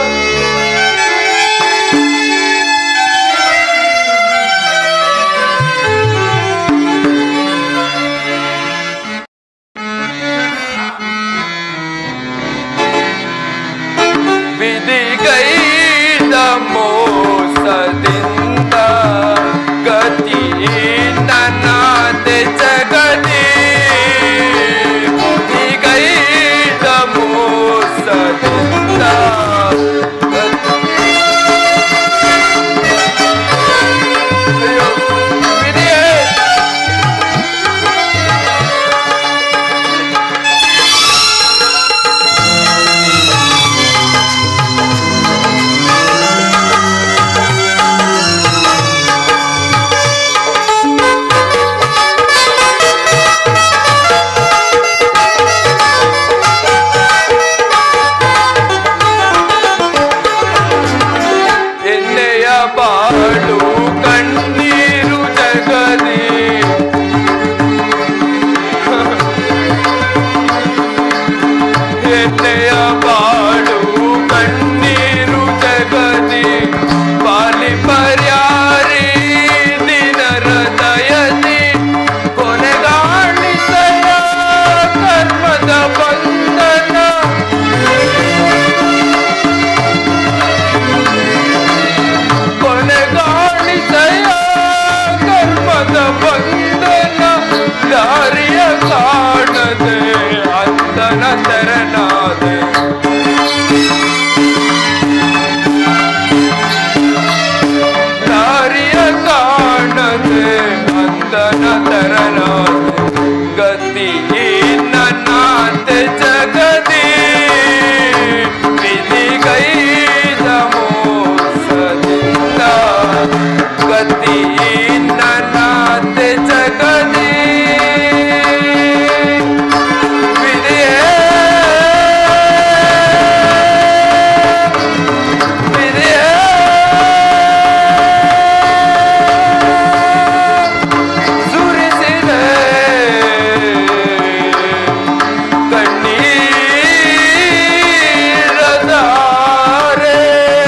ವಿಧಿಗೈದ ಮೋಸದಿಂದ ಗತಿ ನನ್ನದೆ ಜಗದಿ ವಿಧಿಗೈದ ಮೋಸದಿಂದ ಅಯ್ಯೋ, ವಿಧಿಯೇ ಎಣ್ಣೆಯ ಬಾಳು ಕಣ್ಣೀರು ಜಗದಿ ಎಣ್ಣೆಯ ಬಾಳು ಕಣ್ಣೀರು ಜಗದಿ ಬಾಲಿ ಪರ್ಯಾರಿ ದಿನ ಹೃದಯದಿ ಕೊನೆಗಾಣಿಸಯ ಕರ್ಮದ ಬಂಧನ ಕೊನೆಗಾಣಿಸಯ ಕರ್ಮದ ಬಂಧನ ದಾರಿಯ ಕಾಣದೆ ಅಂತನ ತೆರನಾದೆ ದಾರಿಯ ಕಾಣದೆ ಅಂತನ ತೆರನಾದೆ ಗತಿ ನನ್ನಾತೆ ಜಗದಿ ವಿಧಿಗೈದ ಮೋಸದಿಂದ ಗತಿ ನನ್ನಾತೆ ಜಗದಿ ವಿಧಿಯೇ ವಿಧಿಯೇ ಸುರಿಸಿದೆ ಕಣ್ಣೀರದಾರೆ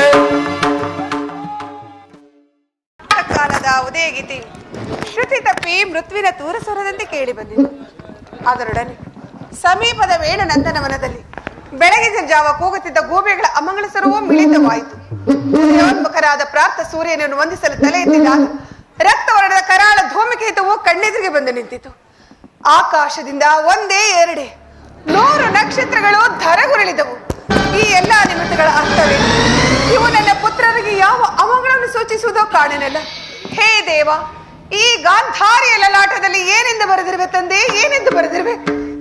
ಕಾಲದ ಉದಯಗೀತೆ ಶ್ರುತಿ ತಪ್ಪಿ ಮೃತ್ವಿನ ತೂರ ಸ್ವರದಂತೆ ಕೇಳಿ ಬಂದಿತು ಅದರೊಡನೆ ಸಮೀಪದ ವೇಣ ನಂದನವನದಲ್ಲಿ ಬೆಳಗಿನ ಜಾವ ಕೂಗುತ್ತಿದ್ದ ಗೂಬೆಗಳ ಅಮಂಗಳ ಸ್ವರವೂ ಮಿಳಿತವಾಯಿತು ಉದಯೋನ್ಮುಖರಾದ ಪ್ರಾಪ್ತ ಸೂರ್ಯನನ್ನು ವಂದಿಸಲು ತಲೆ ಎತ್ತಿದಾಗ ರಕ್ತವರ್ಣದ ಕರಾಳ ಧೂಮಕೇತುವು ಕಣ್ಣೆದುರಿಗೆ ಬಂದು ನಿಂತಿತು ಆಕಾಶದಿಂದ ಒಂದೇ ಎರಡೇ ನೂರು ನಕ್ಷತ್ರಗಳು ಧರಗುರಳಿದವು ಈ ಎಲ್ಲಾ ನಿಮಿತ್ತಗಳ ಅರ್ಥವೇನು ಇವು ನನ್ನ ಪುತ್ರರಿಗೆ ಯಾವ ಅಮಗಳನ್ನು ಸೂಚಿಸುವುದೋ ಕಾಣನಲ್ಲ ಹೇ ದೇವ ಈ ಗಾಂಧಾರಿಯ ಲಲಾಟದಲ್ಲಿ ಏನೆಂದು ಬರೆದಿರುವೆ ತಂದೆ ಏನೆಂದು ಬರೆದಿರುವೆ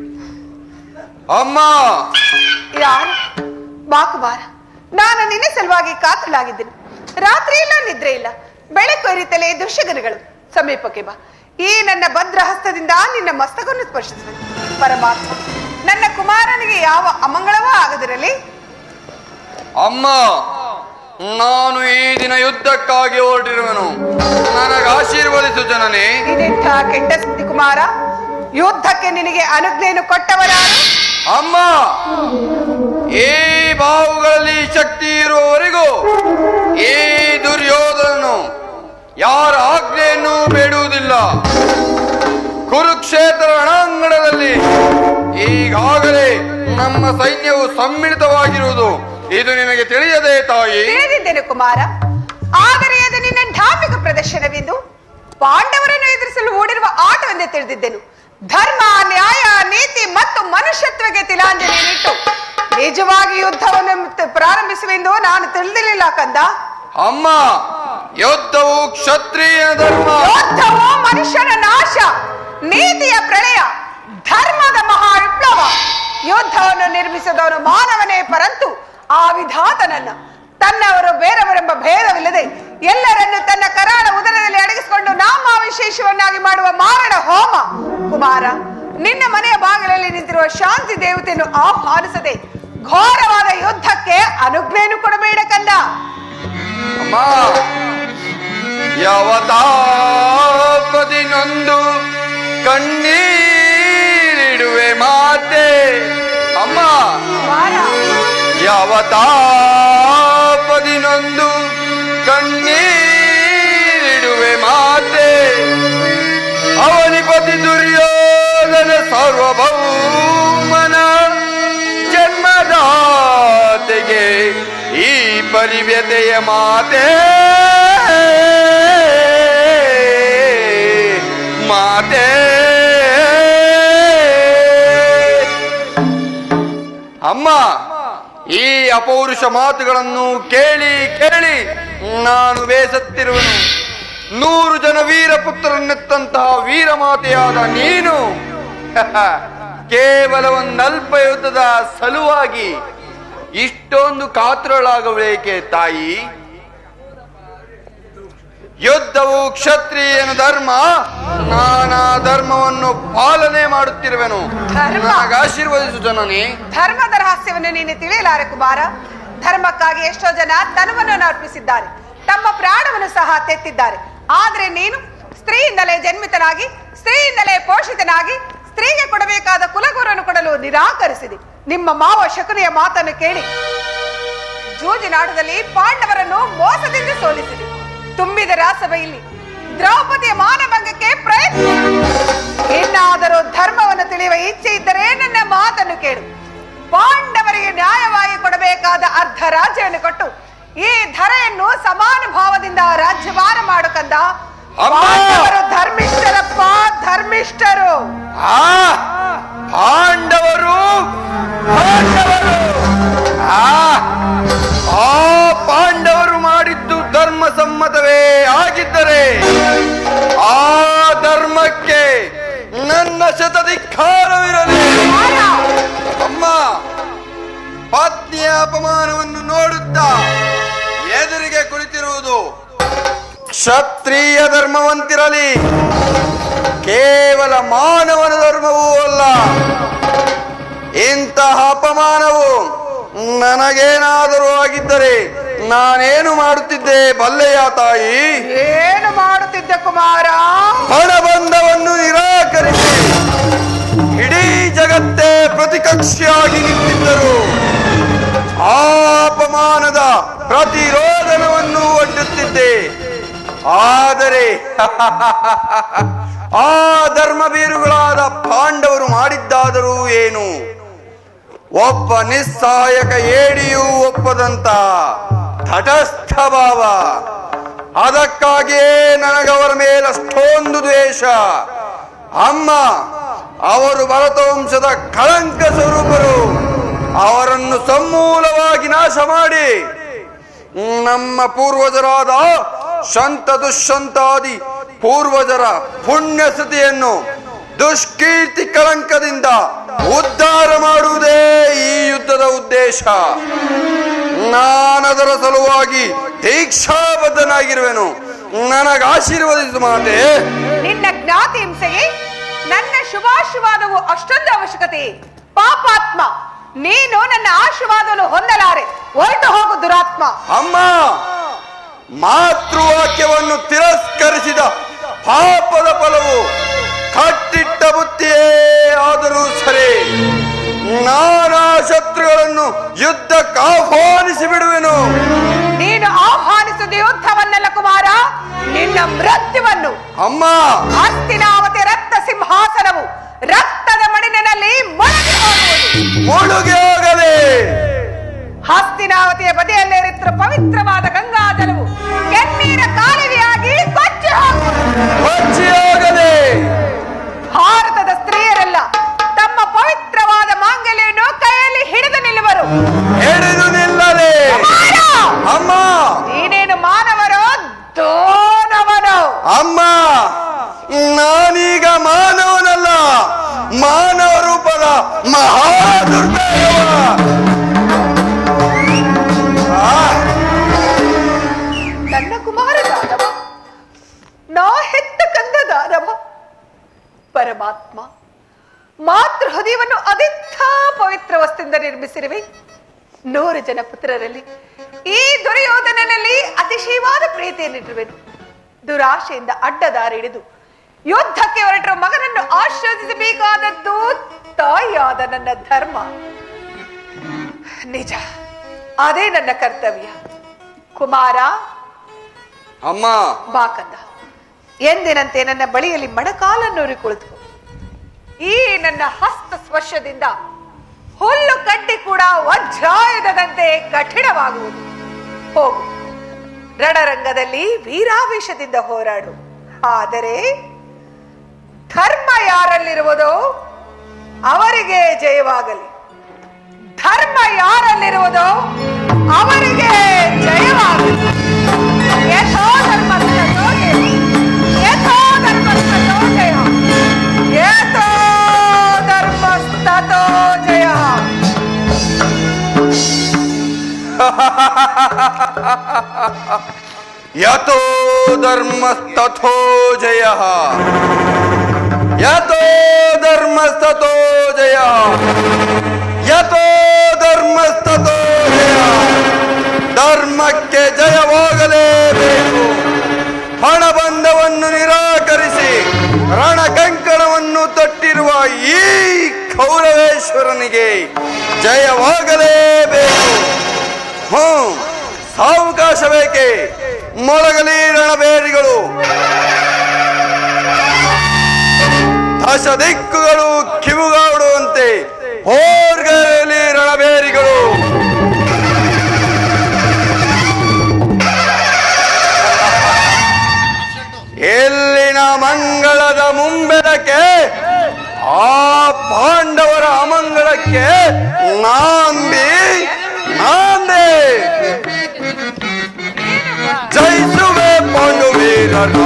ಅಮ್ಮ ಯಾರು ಬಾಕುಬಾರ ನಾನು ನಿನ್ನ ಸಲುವಾಗಿ ಕಾತಲಾಗಿದ್ದೇನೆ ರಾತ್ರಿ ಇಲ್ಲ ನಿದ್ರೆ ಇಲ್ಲ ಬೆಳಕು ಅರಿತಲೇ ದೃಶ್ಯಗನಗಳು ಸಮೀಪಕ್ಕೆ ಬಾ ಈ ನನ್ನ ಭದ್ರ ಹಸ್ತದಿಂದ ನಿನ್ನ ಮಸ್ತಕವನ್ನು ಸ್ಪರ್ಶಿಸುವೆ ಪರಮಾತ್ಮ ನನ್ನ ಕುಮಾರನಿಗೆ ಯಾವ ಅಮಂಗಳವೂ ಆಗದಿರಲಿ ಅಮ್ಮ ನಾನು ಈ ದಿನ ಯುದ್ಧಕ್ಕಾಗಿ ಹೊರಟಿರುವನು ನನಗೆ ಆಶೀರ್ವದಿಸು ಜನನೇ ಇದೆಂಥ ಕೆಟ್ಟ ಸುದ್ದಿ ಕುಮಾರ ಯುದ್ಧಕ್ಕೆ ನಿನಗೆ ಅನುಜ್ಞೆಯನ್ನು ಕೊಟ್ಟವರಾರು ಅಮ್ಮ ಈ ಬಾವುಗಳಲ್ಲಿ ಶಕ್ತಿ ಇರುವವರೆಗೂ ಈ ದುರ್ಯೋಧನನು ಯಾರ ಆಜ್ಞೆಯನ್ನು ಬೇಡುವುದಿಲ್ಲ ಕುರುಕ್ಷೇತ್ರ ರಣಾಂಗಣದಲ್ಲಿ ಈಗಾಗಲೇ ನಮ್ಮ ಸೈನ್ಯವು ಸಮ್ಮಿಳಿತವಾಗಿರುವುದು ಇದು ನಿನಗೆ ತಿಳಿಯದೆ ತಾಯಿ ತಿಳಿದಿದ್ದೇನೆ ಕುಮಾರ ಆದರೆ ಅದು ನಿನ್ನ ಧಾರ್ಮಿಕ ಪ್ರದರ್ಶನವೆಂದು ಪಾಂಡವರನ್ನು ಎದುರಿಸಲು ಓಡಿರುವ ಆಟವೆಂದೇ ತಿಳಿದಿದ್ದೆನು ಧರ್ಮ ನ್ಯಾಯ ನೀತಿ ಮತ್ತು ಮನುಷ್ಯತ್ವಕ್ಕೆ ತಿಲಾಂಜಲಿಯನ್ನಿಟ್ಟು ನಿಜವಾಗಿ ಯುದ್ಧವನ್ನು ತ- ಪ್ರಾರಂಭಿಸುವೆಂದು ನಾನು ತಿಳಿದಿರಲಿಲ್ಲ ಕಂದ ಅಮ್ಮ ಯುದ್ಧವು ಕ್ಷತ್ರಿಯ ಧರ್ಮ ಯುದ್ಧವು ಮನುಷ್ಯನ ನಾಶ ನೀತಿಯ ಪ್ರಳಯ ಧರ್ಮದ ಮಹಾ ವಿಪ್ಲವ ಯುದ್ಧವನ್ನು ನಿರ್ಮಿಸಿದವನು ಮಾನವನೇ ಪರಂತು ಆ ವಿಧಾತನನ್ನ ತನ್ನವರು ಬೇರೆಯವರೆಂಬ ಭೇದವಿಲ್ಲದೆ ಎಲ್ಲರನ್ನು ತನ್ನ ಕರಾಳ ಉದರದಲ್ಲಿ ಅಡಗಿಸಿಕೊಂಡು ನಾಮ ವಿಶೇಷವನ್ನಾಗಿ ಮಾಡುವ ಮಾರಣ ಹೋಮ ಕುಮಾರ ನಿನ್ನ ಮನೆಯ ಬಾಗಿಲಲ್ಲಿ ನಿಂತಿರುವ ಶಾಂತಿ ದೇವತೆಯನ್ನು ಆಹ್ವಾನಿಸದೆ ಘೋರವಾದ ಯುದ್ಧಕ್ಕೆ ಅನುಜ್ಞೆಯನ್ನು ಕೊಡಬೇಡ ಕಂದ ಅಮ್ಮ ಯಾವತಾಪದಿ ನೊಂದು ಕಣ್ಣೀರಿಡುವೆ ಮಾತೆ ಅಮ್ಮ ಕುಮಾರ ಯಾವತಾಪದಿ ನೊಂದು ಕಣ್ಣೀರಿಡುವೆ ಮಾತೆ ಅವನಿಪತಿ ದುರ್ಯೋಧನ ಸಾರ್ವಭೌಮನ ಜನ್ಮದಾತೆಗೆ ಈ ಪರಿವ್ಯತೆಯ ಮಾತೆ ಮಾತೆ ಅಮ್ಮ ಈ ಅಪೌರುಷ ಮಾತುಗಳನ್ನು ಕೇಳಿ ಕೇಳಿ ನಾನು ಬೇಸತ್ತಿರುವನು ನೂರು ಜನ ವೀರಪುತ್ರನೆತ್ತಂತಹ ವೀರಮಾತೆಯಾದ ನೀನು ಕೇವಲ ಒಂದಲ್ಪ ಯುದ್ಧದ ಸಲುವಾಗಿ ಇಷ್ಟೊಂದು ಕಾತುರಳಾಗಬೇಕೆ ತಾಯಿ ಯುದ್ಧವು ಕ್ಷತ್ರಿಯನ ಧರ್ಮ ನಾನಾ ಧರ್ಮವನ್ನು ಪಾಲನೆ ಮಾಡುತ್ತಿರುವೆನು ಧರ್ಮ? ನನಗೆ ಆಶೀರ್ವದಿಸು ಜನನಿ ಧರ್ಮದ ರಹಸ್ಯವನ್ನು ನೀನು ತಿಳಿಯಲಾರೆ ಕುಮಾರ ಧರ್ಮಕ್ಕಾಗಿ ಎಷ್ಟೋ ಜನ ತನವನ್ನು ಅರ್ಪಿಸಿದ್ದಾರೆ ತಮ್ಮ ಪ್ರಾಣವನ್ನು ಸಹ ತೆತ್ತಿದ್ದಾರೆ ಆದ್ರೆ ನೀನು ಸ್ತ್ರೀಯಿಂದಲೇ ಜನ್ಮಿತನಾಗಿ ಸ್ತ್ರೀಯಿಂದಲೇ ಪೋಷಿತನಾಗಿ ಸ್ತ್ರೀಗೆ ಕೊಡಬೇಕಾದ ಕುಲಗುರನ್ನು ಕೊಡಲು ನಿರಾಕರಿಸಿದೆ ನಿಮ್ಮ ಮಾವ ಶಕುನಿಯ ಮಾತನ್ನು ಕೇಳಿ ಜೂಜಿನಾಟದಲ್ಲಿ ಪಾಂಡವರನ್ನು ಮೋಸದಿಂದ ಸೋಲಿಸಿದೆ ತುಂಬಿದ ರಾಸಭೆಯಲ್ಲಿ ದ್ರೌಪದಿಯ ಮಾನಭಂಗಕ್ಕೆ ಪ್ರಯತ್ನ ಇನ್ನಾದರೂ ಧರ್ಮವನ್ನು ತಿಳಿಯುವ ಇಚ್ಛೆ ಇದ್ದರೆ ನನ್ನ ಮಾತನ್ನು ಕೇಳು ಪಾಂಡವರಿಗೆ ನ್ಯಾಯವಾಗಿ ಕೊಡಬೇಕಾದ ಅರ್ಧ ರಾಜ್ಯವನ್ನು ಕೊಟ್ಟು ಈ ಧರೆಯನ್ನು ಸಮಾನ ಭಾವದಿಂದ ರಾಜ್ಯಭಾರ ಮಾಡಕಂದ ಅಮ್ಮ! ಪಾಂಡವರು ಧರ್ಮಿಷ್ಠರಪ್ಪ ಧರ್ಮಿಷ್ಠರು ಆ ಪಾಂಡವರು ಪಾಂಡವರು ಆ ಆ ಪಾಂಡವರು ಮಾಡಿದ್ದು ಧರ್ಮ ಸಮ್ಮತವೇ ಆಗಿದ್ದರೆ ಆ ಧರ್ಮಕ್ಕೆ ನನ್ನ ಶತಧಿಕ್ಕಾರವಿರಲಿ ಅಮ್ಮ ಪತ್ನಿಯ ಅಪಮಾನವನ್ನು ನೋಡುತ್ತಾ ಎದುರಿಗೆ ಕುಳಿತಿರುವುದು ಕ್ಷತ್ರಿಯ ಧರ್ಮವಂತಿರಲಿ ಕೇವಲ ಮಾನವನ ಧರ್ಮವೂ ಅಲ್ಲ ಇಂತಹ ಅಪಮಾನವು ನನಗೇನಾದರೂ ಆಗಿದ್ದರೆ ನಾನೇನು ಮಾಡುತ್ತಿದ್ದೆ ಬಲ್ಲೆಯ ತಾಯಿ ಏನು ಮಾಡುತ್ತಿದ್ದ ಕುಮಾರ ಹಣಬಂಧವನ್ನು ನಿರಾಕರಿಸಿ ಇಡೀ ಜಗತ್ತೇ ಪ್ರತಿಕಕ್ಷಿಯಾಗಿ ನಿಂತಿದ್ದರು ಆ ಅಪಮಾನದ ಪ್ರತಿರೋಧನವನ್ನು ಒಡ್ಡುತ್ತಿದ್ದೆ ಆದರೆ ಆ ಧರ್ಮವೀರುಗಳಾದ ಪಾಂಡವರು ಮಾಡಿದ್ದಾದರೂ ಏನು ಒಬ್ಬ ನಿಸ್ಸಹಾಯಕ ಏಡಿಯೂ ಒಪ್ಪದಂತ ತಟಸ್ಥ ಭಾವ ಅದಕ್ಕಾಗಿಯೇ ನನಗವರ ಮೇಲೆ ಅಷ್ಟೊಂದು ದ್ವೇಷ ಅಮ್ಮ ಅವರು ಭರತವಂಶದ ಕಳಂಕ ಸ್ವರೂಪರು ಅವರನ್ನು ಸಮೂಲವಾಗಿ ನಾಶ ಮಾಡಿ ನಮ್ಮ ಪೂರ್ವಜರಾದ ಶಂತ ದುಷ್ಯಂತಾದಿ ಪೂರ್ವಜರ ಪುಣ್ಯ ಸ್ಥಿತಿಯನ್ನು ದುಷ್ಕೀರ್ತಿ ಕಳಂಕದಿಂದ ಉದ್ಧಾರ ಮಾಡುವುದೇ ಈ ಯುದ್ಧದ ಉದ್ದೇಶ ನಾನದರ ಸಲುವಾಗಿ ದೀಕ್ಷಾಬದ್ಧನಾಗಿರುವೆನು ನನಗೆ ಆಶೀರ್ವದಿಸು ಮಾತೆ ನಿನ್ನ ಜ್ಞಾತಿ ಹಿಂಸೆಗೆ ನನ್ನ ಶುಭಾಶೀರ್ವಾದವು ಅಷ್ಟೊಂದು ಅವಶ್ಯಕತೆ ಪಾಪಾತ್ಮ ನೀನು ನನ್ನ ಆಶೀರ್ವಾದವನ್ನು ಹೊಂದಲಾರೆ ಹೊರಟು ಹೋಗು ದುರಾತ್ಮ ಅಮ್ಮ ಮಾತೃವಾಕ್ಯವನ್ನು ತಿರಸ್ಕರಿಸಿದ ಪಾಪದ ಫಲವು ಕಟ್ಟಿಟ್ಟ ಬುತ್ತಿಯೇ ಆದರೂ ಸರಿ ನಾನಾ ಶತ್ರುಗಳನ್ನು ಯುದ್ಧಕ್ಕೆ ಆಹ್ವಾನಿಸಿ ಬಿಡುವೆನು ನೀನು ಆಹ್ವಾನಿಸಿದ ಯುದ್ಧವನ್ನಲ್ಲ ಕುಮಾರ ನಿನ್ನ ಮೃತ್ಯುವನ್ನು ಅಮ್ಮ ಹಸ್ತಿನಾವತಿ ರಕ್ತ ಸಿಂಹಾಸನವು ರಕ್ತದ ಮಡಿಲಿನಲ್ಲಿ ಮುಳುಗಿ ಹೋಗುವುದು ಮುಳುಗಿ ಹೋಗಲಿ ಹಸ್ತಿನಾವತಿಯ ಬದಿಯಲ್ಲಿರುತ್ತಿರುವ ಪವಿತ್ರವಾದ ಗಂಗಾ ಜಲವು ಕೆನ್ನೀರ ಕಾಲುವೆಯಾಗಿ ಕೊಚ್ಚಿ ಹೋಗುವುದು ಕೊಚ್ಚಿಯಾಗದೆ ಭಾರತದ ಸ್ತ್ರೀಯರೆಲ್ಲ ತಮ್ಮ ಪವಿತ್ರವಾದ ಮಾಂಗಲ್ಯವನ್ನು ಕೈಯಲ್ಲಿ ಹಿಡಿದು ನಿಲ್ಲುವರು ಹಿಡಿದು ನಿಲ್ಲದೆ ಮಾರ! ಅಮ್ಮ ನೀನೇನು ಮಾನವರೋ ದೋನವನೋ ಅಮ್ಮ ನಾನೀಗ ಮಾನವನಲ್ಲ ಮಾನವ ರೂಪದ ಮಹಾದುರ್ದೈವ ಆ, ನನ್ನ ಕುಮಾರ ದಾನವ ನಾ ಹೆತ್ತ ಕಂದ ದಾನವ ಪರಮಾತ್ಮ ಮಾತೃ ಹೃದಯವನ್ನು ಅದೆಂಥ ಪವಿತ್ರ ವಸ್ತಿಂದ ನಿರ್ಮಿಸಿರುವೆ ನೂರು ಜನ ಪುತ್ರರಲ್ಲಿ ಈ ದುರ್ಯೋಧನನಲ್ಲಿ ಅತಿಶಯವಾದ ಪ್ರೀತಿಯನ್ನಿಟ್ಟಿರುವೆನು ದುರಾಶೆಯಿಂದ ಅಡ್ಡದಾರಿ ಹಿಡಿದು ಯುದ್ಧಕ್ಕೆ ಹೊರಟಿರುವ ಮಗನನ್ನು ಆಶ್ರದಿಸಬೇಕಾದದ್ದು ತಾಯಿಯಾದ ನನ್ನ ಧರ್ಮ ನಿಜ ಅದೇ ನನ್ನ ಕರ್ತವ್ಯ ಕುಮಾರ ಅಮ್ಮ ಬಾ ಕಂದ ಎಂದಿನಂತೆ ನನ್ನ ಬಳಿಯಲ್ಲಿ ಮಣಕಾಲನ್ನೂರಿ ಕುಳಿತು ಈ ನನ್ನ ಹಸ್ತ ಸ್ಪರ್ಶದಿಂದ ಹುಲ್ಲು ಕಡ್ಡಿ ಕೂಡ ವಜ್ರಾಯುಧದಂತೆ ಕಠಿಣವಾಗುವುದು ಹೋಗು ರಣರಂಗದಲ್ಲಿ ವೀರಾವೇಶದಿಂದ ಹೋರಾಡು ಆದರೆ ಧರ್ಮ ಯಾರಲ್ಲಿರುವುದೋ ಅವರಿಗೆ ಜಯವಾಗಲಿ ಧರ್ಮ ಯಾರಲ್ಲಿರುವುದೋ ಅವರಿಗೆ ಜಯವಾಗಲಿ ಯಥೋ ಧರ್ಮಸ್ಥೋ ಜಯ ಯಥೋ ಧರ್ಮಸ್ಥೋ ಜಯ ಯಥೋ ಧರ್ಮಸ್ಥೋ ಜಯ ಯಥೋ ಧರ್ಮಸ್ತಥೋ ಜಯ ಯಥೋ ಧರ್ಮಸ್ತಥೋ ಜಯ ಯಥೋ ಧರ್ಮಸ್ತಥೋ ಜಯ ಧರ್ಮಕ್ಕೆ ಜಯವಾಗಲೇಬೇಕು ಹಣಬಂಧವನ್ನು ನಿರಾಕರಿಸಿ ರಣಕಂಕಣವನ್ನು ತೊಟ್ಟಿರುವ ಈ ಕೌರವೇಶ್ವರನಿಗೆ ಜಯವಾಗಲೇಬೇಕು ಹ್ಮ್ ಸಾವಕಾಶ ಬೇಕೆ ಮೊಳಗಲಿ ರಣಬೇರಿಗಳು ದಶ ದಿಕ್ಕುಗಳು ಕಿವುಗಾಡುವಂತೆ ಹೋರ್ಗಲಿ ರಣಬೇರಿಗಳು ಎಲ್ಲಿನ ಮಂಗಳದ ಮುಂಬೆಳಕೆ ಆ ಪಾಂಡವರ ಅಮಂಗಳಕ್ಕೆ ನಾಂಬಿ ನಾಂದೆ ಜಯಿಸುವೆ ಪಾಂಡುವೀರನ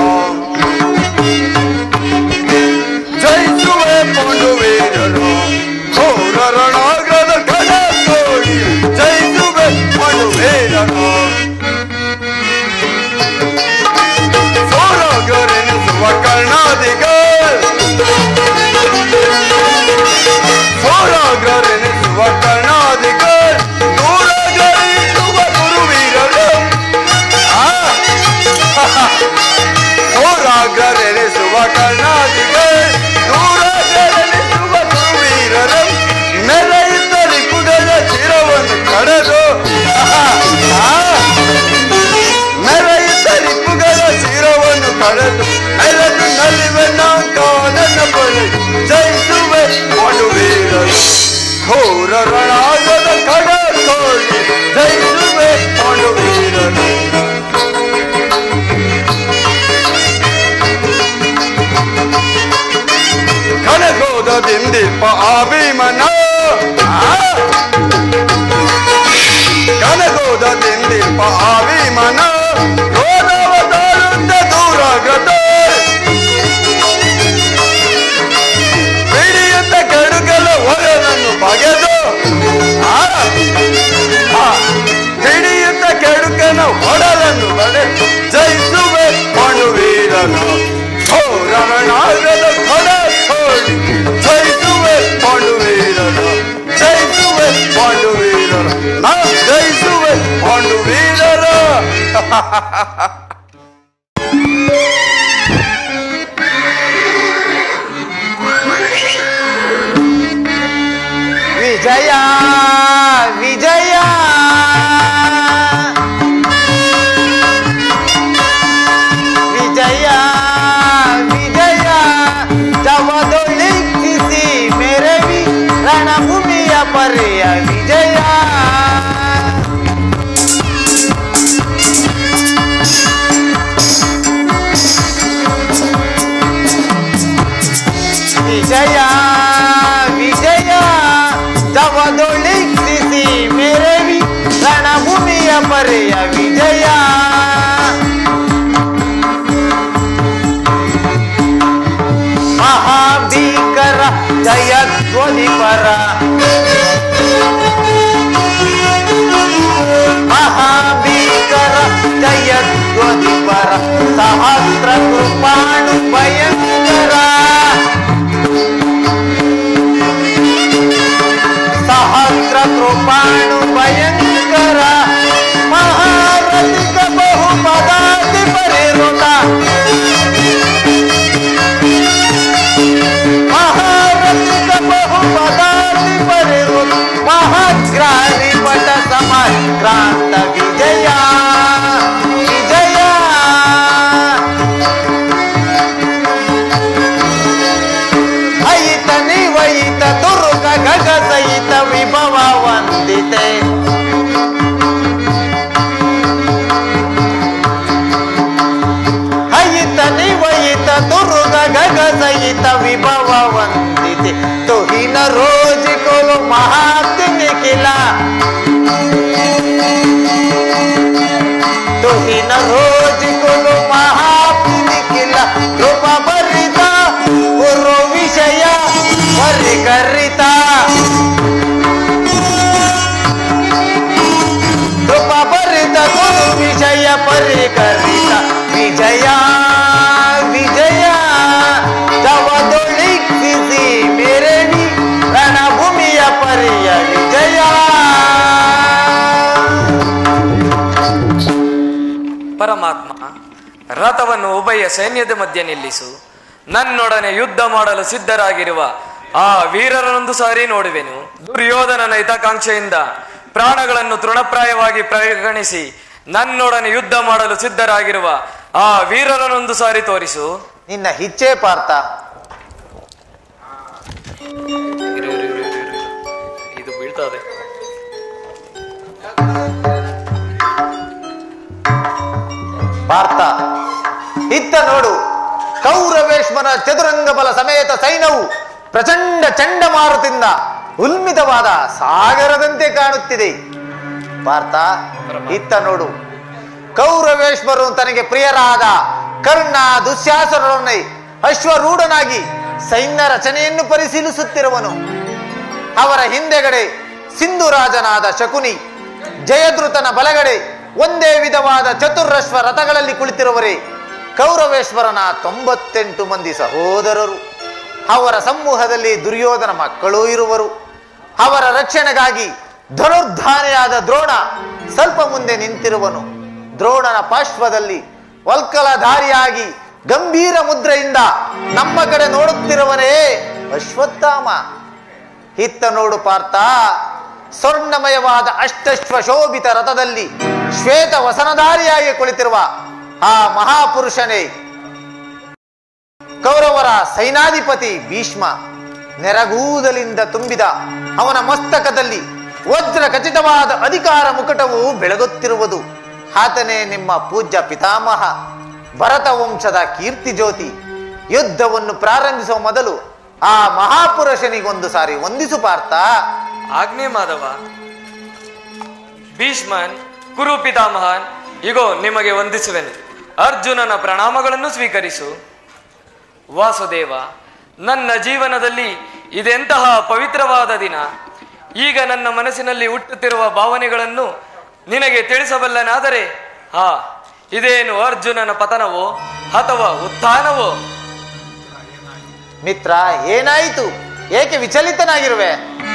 ಜಯಿಸುವೆ ಪಾಂಡುವೀರನ ಘೋರ ರಣಾಗ್ರದ ಕಡ ತೋಡಿ ಜಯಿಸುವೆ ಪಾಂಡುವೀರನ ಸೋರಾಗರೆನಿಸುವ ಕರ್ಣಾದಿಗ ಸೋರಾಗರೆನಿಸುವ ಕರ್ಣಾದಿಗ ದೂರಗರಿಸುವ ಗುರುವೀರರು ಆ ಹೋರಾಗರೆನಿಸುವ ಕರ್ಣಾದಿಗ ದೂರಗರೆನಿಸುವ ಗುರುವೀರರು ಮೆರೆಯುತ್ತ ರಿಪುಗಳ ಚಿರವನ್ನು ಕಡೆದು ಆ ಮೆರೆಯುತ್ತ ರಿಪುಗಳ ಶಿರವನ್ನು ಕಳೆದು ಮೆರೆದು ನಲಿವೆ ನಾಂಕಾನನ ಬಳಿ ಜಯಿಸುವೆ ಮಾಡುವೀರರು ಘೋರ ರಣಾಗದ ಕಡ ತೋಳಿ ಜಯಿಸುವೆ ಮಾಡುವೀರರು ಕನಗೋದ ದಿಂದಿಪ್ಪ ಆ ಭೀಮನ ಆ ಕನಗೋದ ತಿಂದಿಪ್ಪ ಆವಿಮನ ರೋದವ ತಾಳುತ್ತ ದೂರಾಗದ ಬಿಡಿಯುತ್ತ ಕೆಡುಕಲ ಹೊರನನ್ನು ಬಗೆದು ಆ, ಆ, ಹಿಡಿಯುತ್ತ ಕೆಡುಕನ ಹೊಡಲನ್ನು ಬಡೆದು ಜಯಿಸುವೆ ಮಾಡುವೀರನು ಘೋರಣಾಗದ ಕೊಡ ತೋಡಿ ಜಯಿಸುವೆ ಮಾಡುವೀರನು ಜಯಿಸುವೆ ಪಾಂಡುವೀರರು ನಾ ಜಯಿಸುವೆ ಪಾಂಡುವೀರರ ವಿಜಯ ವಿಜಯ ವಿಜಯ ವಿಜಯ ಜಮದೊಳಿಸಿ ಮೆರವಿ ರಣಭೂಮಿಯ ಪರ್ಯ ವಿಜಯ ಪರ ಮಹಾಭೀಕರ ಜಯಧ್ವನಿ ಪರ ಸಹಸ್ರ ಕೃಪಾಣು ಭಯಂಕರ ಸಹಸ್ರ ಕೃಪಾಣು ಭಯಂಕರ ಮಹಾರಥಿಕ ಬಹು ಪದಾತಿ ಪರಿರುತ ಮಹಾರಥಿಕ ಬಹು ಪದಾತಿ ಪರಿರುತ ಮಹಾಗ್ರಾರಿ ಪಟ ಸಮಕ್ರಾಂತ ವಿಜಯ ವಿಜಯ ಅಯಿತ ನಿವಯಿತ ದುರ್ಗ ಗಗ ಸಹಿತ ವಿಭವ ವಂದಿತೆ ಅಯಿತ ನಿವಯಿತ ದುರ್ಗ ಗಗ ಸಹಿತ ವಿಭವ ವಂದಿತೆ ತುಹಿನ ರೋಜಿಕೊಲು ಮಹಾತಿ ನಿಖಿಲ ತುಹಿನ ರೋಜಿಕೊಲು ಮಹಾತಿ ನಿಖಿಲ ಕೃಪ ಭರಿತ ಗುರು ವಿಷಯ ಪರಿಕರಿತ ಕೃಪ ಭರಿತ ಗುರು ವಿಷಯ ಪರಿಕರಿತ ವಿಜಯ ವಿಜಯ ಜವದೊಳಿಸಿ ಮೇರಣಿ ರಣಭೂಮಿಯ ಪರಿಯ ವಿಜಯ ಪರಮಾತ್ಮ ರಥವನ್ನು ಉಭಯ ಸೈನ್ಯದ ಮಧ್ಯೆ ನಿಲ್ಲಿಸು ನನ್ನೊಡನೆ ಯುದ್ಧ ಮಾಡಲು ಸಿದ್ಧರಾಗಿರುವ ಆ ವೀರರನ್ನೊಂದು ಸಾರಿ ನೋಡುವೆನು ದುರ್ಯೋಧನನ ಹಿತಾಕಾಂಕ್ಷೆಯಿಂದ ಪ್ರಾಣಗಳನ್ನು ತೃಣಪ್ರಾಯವಾಗಿ ಪರಿಗಣಿಸಿ ನನ್ನೊಡನೆ ಯುದ್ಧ ಮಾಡಲು ಸಿದ್ಧರಾಗಿರುವ ಆ ವೀರರನ್ನೊಂದು ಸಾರಿ ತೋರಿಸು ನಿನ್ನ ಹಿಚ್ಚೆ ಪಾರ್ಥ ಇದು ಬೀಳ್ತದೆ ಪಾರ್ಥ ಇತ್ತ ನೋಡು ಕೌರವೇಶ್ವರ ಚದುರಂಗ ಬಲ ಸಮೇತ ಸೈನ್ಯವು ಪ್ರಚಂಡ ಚಂಡಮಾರುತಿಂದ ಉಲ್ಮಿತವಾದ ಸಾಗರದಂತೆ ಕಾಣುತ್ತಿದೆ ಪಾರ್ಥ ಇತ್ತ ನೋಡು ಕೌರವೇಶ್ವರನು ತನಗೆ ಪ್ರಿಯರಾದ ಕರ್ಣ ದುಶ್ಯಾಸರನ್ನೇ ಅಶ್ವರೂಢನಾಗಿ ಸೈನ್ಯ ರಚನೆಯನ್ನು ಪರಿಶೀಲಿಸುತ್ತಿರುವನು ಅವರ ಹಿಂದೆಗಡೆ ಸಿಂಧುರಾಜನಾದ ಶಕುನಿ ಜಯದ್ರುತನ ಬಲಗಡೆ ಒಂದೇ ವಿಧವಾದ ಚತುರಶ್ವ ರಥಗಳಲ್ಲಿ ಕುಳಿತಿರುವರೇ ಕೌರವೇಶ್ವರನ ತೊಂಬತ್ತೆಂಟು ಮಂದಿ ಸಹೋದರರು ಅವರ ಸಮೂಹದಲ್ಲಿ ದುರ್ಯೋಧನ ಮಕ್ಕಳೂ ಇರುವರು ಅವರ ರಕ್ಷಣೆಗಾಗಿ ಧನುರ್ಧಾನೆಯಾದ ದ್ರೋಣ ಸ್ವಲ್ಪ ಮುಂದೆ ನಿಂತಿರುವನು ದ್ರೋಣನ ಪಾರ್ಶ್ವದಲ್ಲಿ ವಲ್ಕಲಧಾರಿಯಾಗಿ ಗಂಭೀರ ಮುದ್ರೆಯಿಂದ ನಮ್ಮ ಕಡೆ ನೋಡುತ್ತಿರುವನೇ ಅಶ್ವತ್ಥಾಮ ಇತ್ತ ನೋಡು ಪಾರ್ಥ ಸ್ವರ್ಣಮಯವಾದ ಅಷ್ಟಶ್ವ ಶೋಭಿತ ರಥದಲ್ಲಿ ಶ್ವೇತ ವಸನಧಾರಿಯಾಗಿ ಕುಳಿತಿರುವ ಆ ಮಹಾಪುರುಷನೇ ಕೌರವರ ಸೈನಾಧಿಪತಿ ಭೀಷ್ಮ ನೆರಗೂದಲಿಂದ ತುಂಬಿದ ಅವನ ಮಸ್ತಕದಲ್ಲಿ ವಜ್ರ ಖಚಿತವಾದ ಅಧಿಕಾರ ಮುಕುಟವು ಬೆಳಗುತ್ತಿರುವುದು ಆತನೇ ನಿಮ್ಮ ಪೂಜ್ಯ ಪಿತಾಮಹ ಭರತ ವಂಶದ ಕೀರ್ತಿ ಜ್ಯೋತಿ ಯುದ್ಧವನ್ನು ಪ್ರಾರಂಭಿಸುವ ಮೊದಲು ಆ ಮಹಾಪುರುಷನಿಗೊಂದು ಸಾರಿ ವಂದಿಸು ಪಾರ್ಥ ಆಜ್ಞೆ ಮಾಧವ ಭೀಷ್ಮನ್ ಕುರು ಪಿತಾಮಹನ್ ಇಗೋ ನಿಮಗೆ ವಂದಿಸುವೆನು ಅರ್ಜುನನ ಪ್ರಣಾಮಗಳನ್ನು ಸ್ವೀಕರಿಸು ವಾಸುದೇವ ನನ್ನ ಜೀವನದಲ್ಲಿ ಇದೆಂತಹ ಪವಿತ್ರವಾದ ದಿನ ಈಗ ನನ್ನ ಮನಸ್ಸಿನಲ್ಲಿ ಹುಟ್ಟುತ್ತಿರುವ ಭಾವನೆಗಳನ್ನು ನಿನಗೆ ತಿಳಿಸಬಲ್ಲನಾದರೆ ಹಾ ಇದೇನು ಅರ್ಜುನನ ಪತನವೋ ಅಥವಾ ಉತ್ಥಾನವೋ ಮಿತ್ರ ಏನಾಯಿತು ಏಕೆ ವಿಚಲಿತನಾಗಿರುವೆ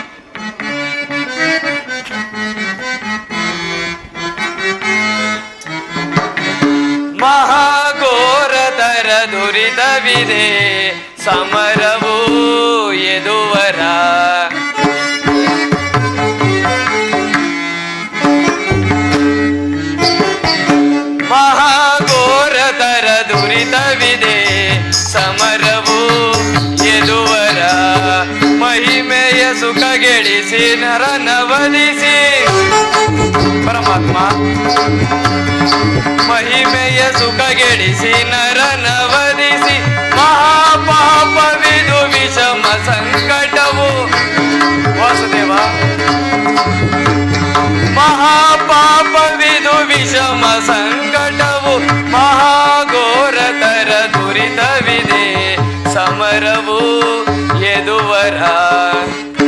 ಮಹಾಘೋರತರ ದುರಿತವಿದೆ ಸಮರವು ಎದುವರ ಮಹಾಘೋರತರ ದುರಿತವಿದೆ ಸಮರವು ಎದುವರ ಮಹಿಮೆಯ ಸುಖ ಗೆಳಿಸಿ ನರನವದಿಸಿ ಪರಮಾತ್ಮ ಮಹಿಮೆಯ ಸುಖ ಗೆಳಿಸಿ ನರನವದಿಸಿ ಮಹಾಪಾಪವಿದು ವಿಷಮ ಸಂಕಟವು ವಾಸುದೇವ ಮಹಾಪಾಪವಿದು ವಿಷಮ ಸಂಕಟವು ಮಹಾಘೋರತರ ದುರಿತವಿದೆ ಸಮರವು ಎದುವರ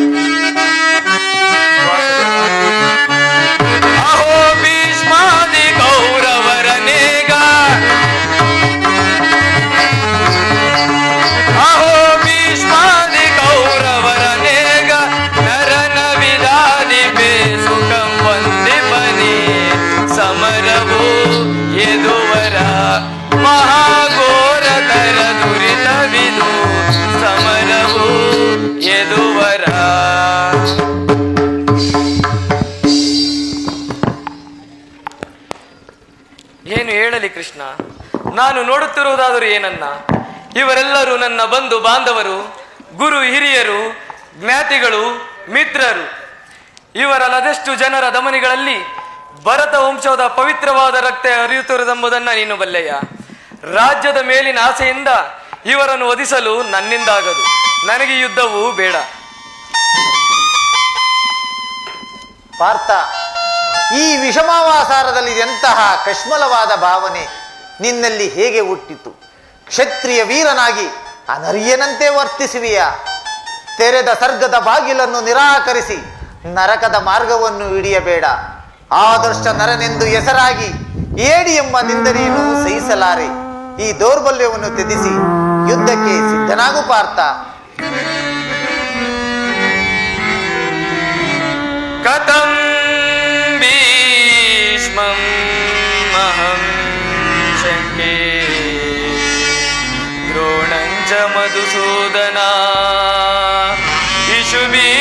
ಹೇಳಿ ಕೃಷ್ಣ ನಾನು ನೋಡುತ್ತಿರುವುದಾದರೂ ಏನನ್ನ ಇವರೆಲ್ಲರೂ ನನ್ನ ಬಂಧು ಬಾಂಧವರು ಗುರು ಹಿರಿಯರು ಜ್ಞಾತಿಗಳು ಮಿತ್ರರು ಇವರಲ್ಲದೆಷ್ಟು ಜನರ ದಮನಿಗಳಲ್ಲಿ ಭರತ ವಂಶದ ಪವಿತ್ರವಾದ ರಕ್ತ ಹರಿಯುತ್ತಿರುವುದೆಂಬುದನ್ನ ನೀನು ಬಲ್ಲೆಯ ರಾಜ್ಯದ ಮೇಲಿನ ಆಸೆಯಿಂದ ಇವರನ್ನು ವಧಿಸಲು ನನ್ನಿಂದಾಗದು ನನಗೆ ಯುದ್ಧವು ಬೇಡ ಪಾರ್ಥ ಈ ವಿಷಮಾವಾಸಾರದಲ್ಲಿ ಎಂತಹ ಕಶ್ಮಲವಾದ ಭಾವನೆ ನಿನ್ನಲ್ಲಿ ಹೇಗೆ ಹುಟ್ಟಿತು ಕ್ಷತ್ರಿಯ ವೀರನಾಗಿ ಅನರ್ಯನಂತೆ ವರ್ತಿಸುವಿಯ ತೆರೆದ ಸರ್ಗದ ಬಾಗಿಲನ್ನು ನಿರಾಕರಿಸಿ ನರಕದ ಮಾರ್ಗವನ್ನು ಹಿಡಿಯಬೇಡ ಆದರ್ಶ ನರನೆಂದು ಹೆಸರಾಗಿ ಏಡಿ ಎಂಬ ನಿಂದನೆಯನ್ನು ಸಹಿಸಲಾರೆ ಈ ದೌರ್ಬಲ್ಯವನ್ನು ತ್ಯಜಿಸಿ ಯುದ್ಧಕ್ಕೆ ಸಿದ್ಧನಾಗು ಪಾರ್ಥ ಕಥಂ ಭೀಷ್ಮಂ ಅಹಂ ಶಂಕೆ ದ್ರೋಣಂಚ ಮಧುಸೂದನ ಇಶುಭಿ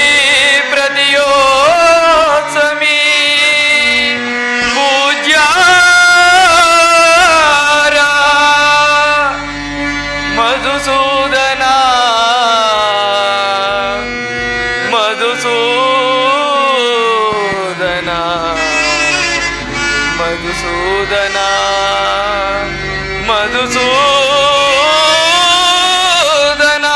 ಪ್ರತಿಯೋತ್ಸಮಿ ಪೂಜ್ಯಾರ ಮಧುಸೂದನ ಮಧುಸೂದನ ಮಧುಸೂದನ ಮಧುಸೂದನ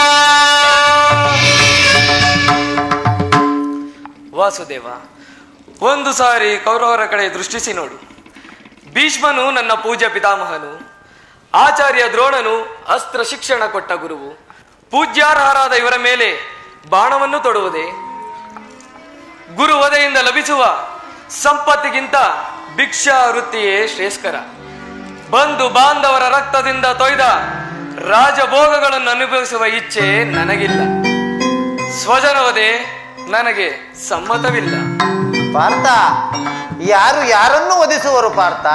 ವಾಸುದೇವ ಒಂದು ಸಾರಿ ಕೌರವರ ಕಡೆ ದೃಷ್ಟಿಸಿ ನೋಡು ಭೀಷ್ಮನು ನನ್ನ ಪೂಜ್ಯ ಪಿತಾಮಹನು ಆಚಾರ್ಯ ದ್ರೋಣನು ಅಸ್ತ್ರ ಶಿಕ್ಷಣ ಕೊಟ್ಟ ಗುರುವು ಪೂಜ್ಯಾರ್ಹರಾದ ಇವರ ಮೇಲೆ ಬಾಣವನ್ನು ತೊಡುವುದೇ ಗುರು ವಧೆಯಿಂದ ಲಭಿಸುವ ಸಂಪತ್ತಿಗಿಂತ ಭಿಕ್ಷಾ ವೃತ್ತಿಯೇ ಶ್ರೇಷ್ಕರ ಬಂಧು ಬಾಂಧವರ ರಕ್ತದಿಂದ ತೊಯ್ದ ರಾಜಭೋಗಗಳನ್ನು ಅನುಭವಿಸುವ ಇಚ್ಛೆ ನನಗಿಲ್ಲ ಸ್ವಜನವದೆ ನನಗೆ ಸಮ್ಮತವಿಲ್ಲ ಪಾರ್ಥ ಯಾರು ಯಾರನ್ನು ವಧಿಸುವರು ಪಾರ್ಥ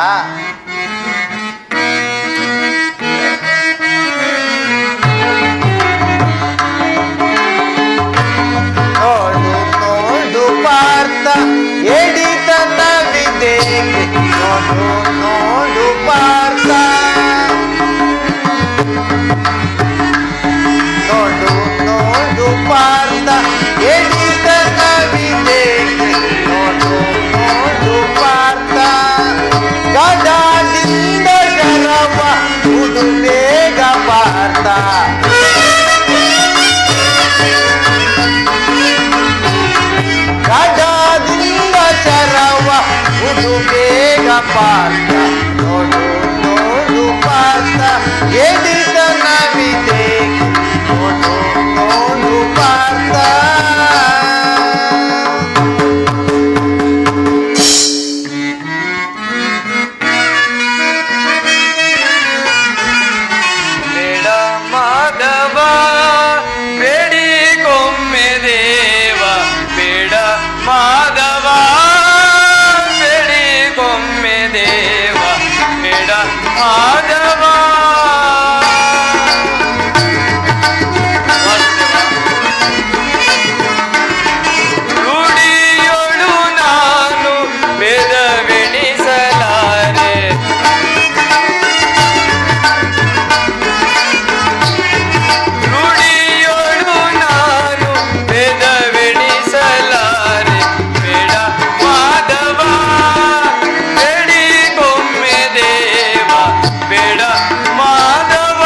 ನೋಡು ನೋಡು ಪಾರ್ಥ ಎಡಿತನವಿದೆ ನೋಡು ನೋಡು ಪಾರ್ಥ ನೋಡು ನೋಡು ಪಾರ್ಥ ಎಡಿತನವಿದೆ ನೋಡು ನೋಡು ಪಾರ್ಥ ಗದಾದಿಂದ ಶರವ ಉದು ಬೇಗ ಪಾರ್ಥ ಗದಾದಿಂದ ಶರವ ಉದು ಬೇಗ ಪಾರ್ಥ ನೋಡು ನೋಡು ಪಾರ್ಥ ಎಡಿತನವಿದೆ ನೋಡು ನೋಡು ಪಾರ್ಥ ಬೇಡ ಮಾಧವ ಬೇಡಿ ಕೊಮ್ಮೆ ದೇವ ಬೇಡ ಮಾಧವ ಬೇಡಿ ಕೊಮ್ಮೆ ದೇವ ಬೇಡ ಮಾಧವ ರೂಢಿಯೊಳು ನಾನು ಬೆದವೆಣಿಸಲಾರೆ ನುಡಿಯೊಳು ನಾನು ವೇದವೆಣಿಸಲಾರೆ ಬೇಡ ಮಾಧವ ಬೇಡಿ ಕೊಮ್ಮೆ ದೇವ ಬೇಡ ಮಾಧವ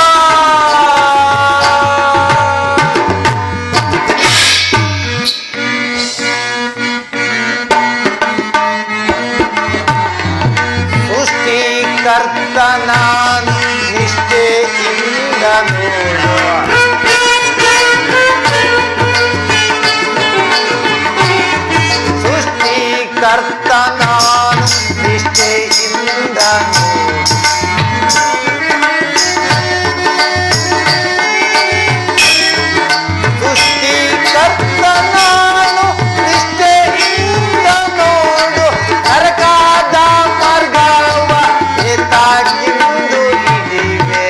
ಸೃಷ್ಟಿಕರ್ತ ನಾನು ನಿಷ್ಠೆಯಿಂದ ನೋಡುವ ಸೃಷ್ಟಿಕರ್ತ ನಾನು ನಿಷ್ಠೆಯಿಂದ ನೋಡುವ ಸೃಷ್ಟಿಕರ್ತ ನಾನು ನಿಷ್ಠೆಯಿಂದ ನೋಡು ನರಕಾದ ಮಾರ್ಗವ ಎತ್ತಾಗಿಂದು ಹಿಡಿವೆ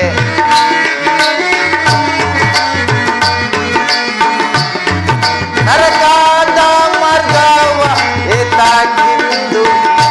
ನರಕಾದ ಮಾರ್ಗವ ಎತ್ತಾಗಿಂದು ಹಿಡಿವೆ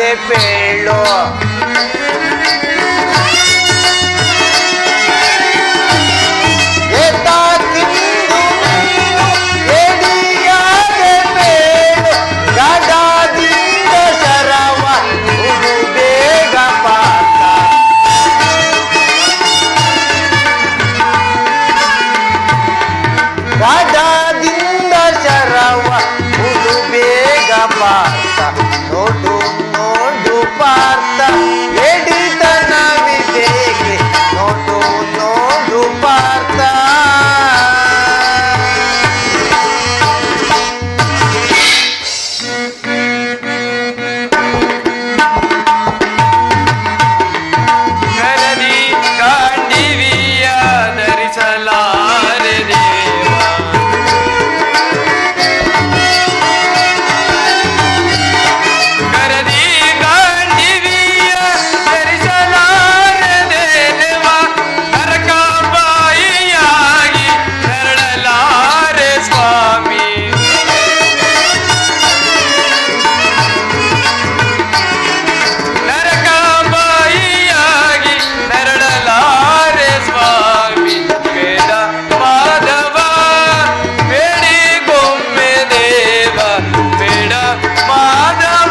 ಅರಿಯದೆ ಪೇಳು ಏತಾಕಿಂದು ನೀನು ಎಡಿಯಾದೆ ಪೇಳು ಗಡದಿಂದ ಶರವ ಉಡು ಬೇಗ ಪಾತ ಗಡದಿಂದ ಶರವ ಉಡು ಬೇಗ ಪಾರ್ಥ ನೋಡು ನೋಡು ಪಾರ್ಥ ಎಡಿತನವಿದೇಗೆ ನೋಡು ನೋಡು ಪಾರ್ಥ ಕರದಿ ಕಾಂಡಿವಿಯ ಧರಿಸಲಾರೆ ದೇವ ಕರದಿ ಕಾಂಡಿವಿಯ ಧರಿಸಲಾರೆ ದೇವ ನರಕಾಬಾಯಿಯಾಗಿ ನರಳಲಾರೆ ಸ್ವಾಮಿ ನರಕಾಬಾಯಿಯಾಗಿ ನರಳಲಾರೆ ಸ್ವಾಮಿ ಬೇಡ ಮಾಧವ ಬೇಡಿ ಗೊಮ್ಮೆ ದೇವ ಬೇಡ ಮಾಧವ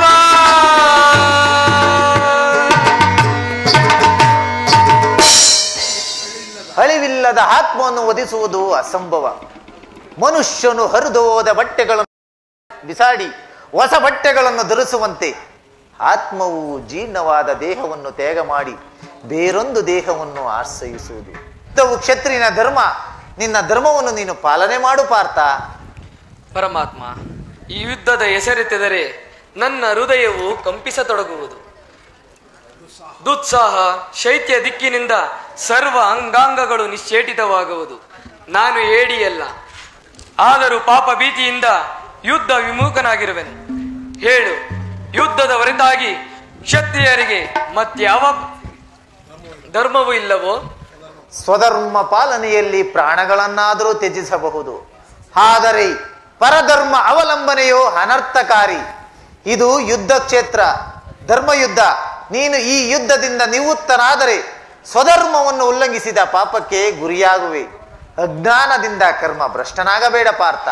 ಅಳಿವಿಲ್ಲದ ಆತ್ಮವನ್ನು ವಧಿಸುವುದು ಅಸಂಭವ ಮನುಷ್ಯನು ಹರಿದೋದ ಬಟ್ಟೆಗಳನ್ನು ಬಿಸಾಡಿ ಹೊಸ ಬಟ್ಟೆಗಳನ್ನು ಧರಿಸುವಂತೆ ಆತ್ಮವು ಜೀರ್ಣವಾದ ದೇಹವನ್ನು ತ್ಯಾಗ ಮಾಡಿ ಬೇರೊಂದು ದೇಹವನ್ನು ಆಶ್ರಯಿಸುವುದು ಯುದ್ಧವು ಕ್ಷತ್ರಿಯನ ಧರ್ಮ ನಿನ್ನ ಧರ್ಮವನ್ನು ನೀನು ಪಾಲನೆ ಮಾಡು ಪಾರ್ಥ ಪರಮಾತ್ಮ ಈ ಯುದ್ಧದ ಹೆಸರೆತ್ತಿದರೆ ನನ್ನ ಹೃದಯವು ಕಂಪಿಸತೊಡಗುವುದು ದುತ್ಸಾಹ ಶೈತ್ಯ ದಿಕ್ಕಿನಿಂದ ಸರ್ವ ಅಂಗಾಂಗಗಳು ನಿಶ್ಚೇಟಿತವಾಗುವುದು ನಾನು ಏಡಿಯಲ್ಲ ಆದರೂ ಪಾಪ ಭೀತಿಯಿಂದ ಯುದ್ಧ ವಿಮುಖನಾಗಿರುವೆನು ಹೇಳು ಯುದ್ಧದ ಹೊರತಾಗಿ ಕ್ಷತ್ರಿಯರಿಗೆ ಮತ್ಯಾವ ಧರ್ಮವೂ ಇಲ್ಲವೋ ಸ್ವಧರ್ಮ ಪಾಲನೆಯಲ್ಲಿ ಪ್ರಾಣಗಳನ್ನಾದರೂ ತ್ಯಜಿಸಬಹುದು ಆದರೆ ಪರಧರ್ಮ ಅವಲಂಬನೆಯು ಅನರ್ಥಕಾರಿ ಇದು ಯುದ್ಧ ಕ್ಷೇತ್ರ ಧರ್ಮಯುದ್ಧ ನೀನು ಈ ಯುದ್ಧದಿಂದ ನಿವೃತ್ತನಾದರೆ ಸ್ವಧರ್ಮವನ್ನು ಉಲ್ಲಂಘಿಸಿದ ಪಾಪಕ್ಕೆ ಗುರಿಯಾಗುವೆ ಅಜ್ಞಾನದಿಂದ ಕರ್ಮ ಭ್ರಷ್ಟನಾಗಬೇಡ ಪಾರ್ಥ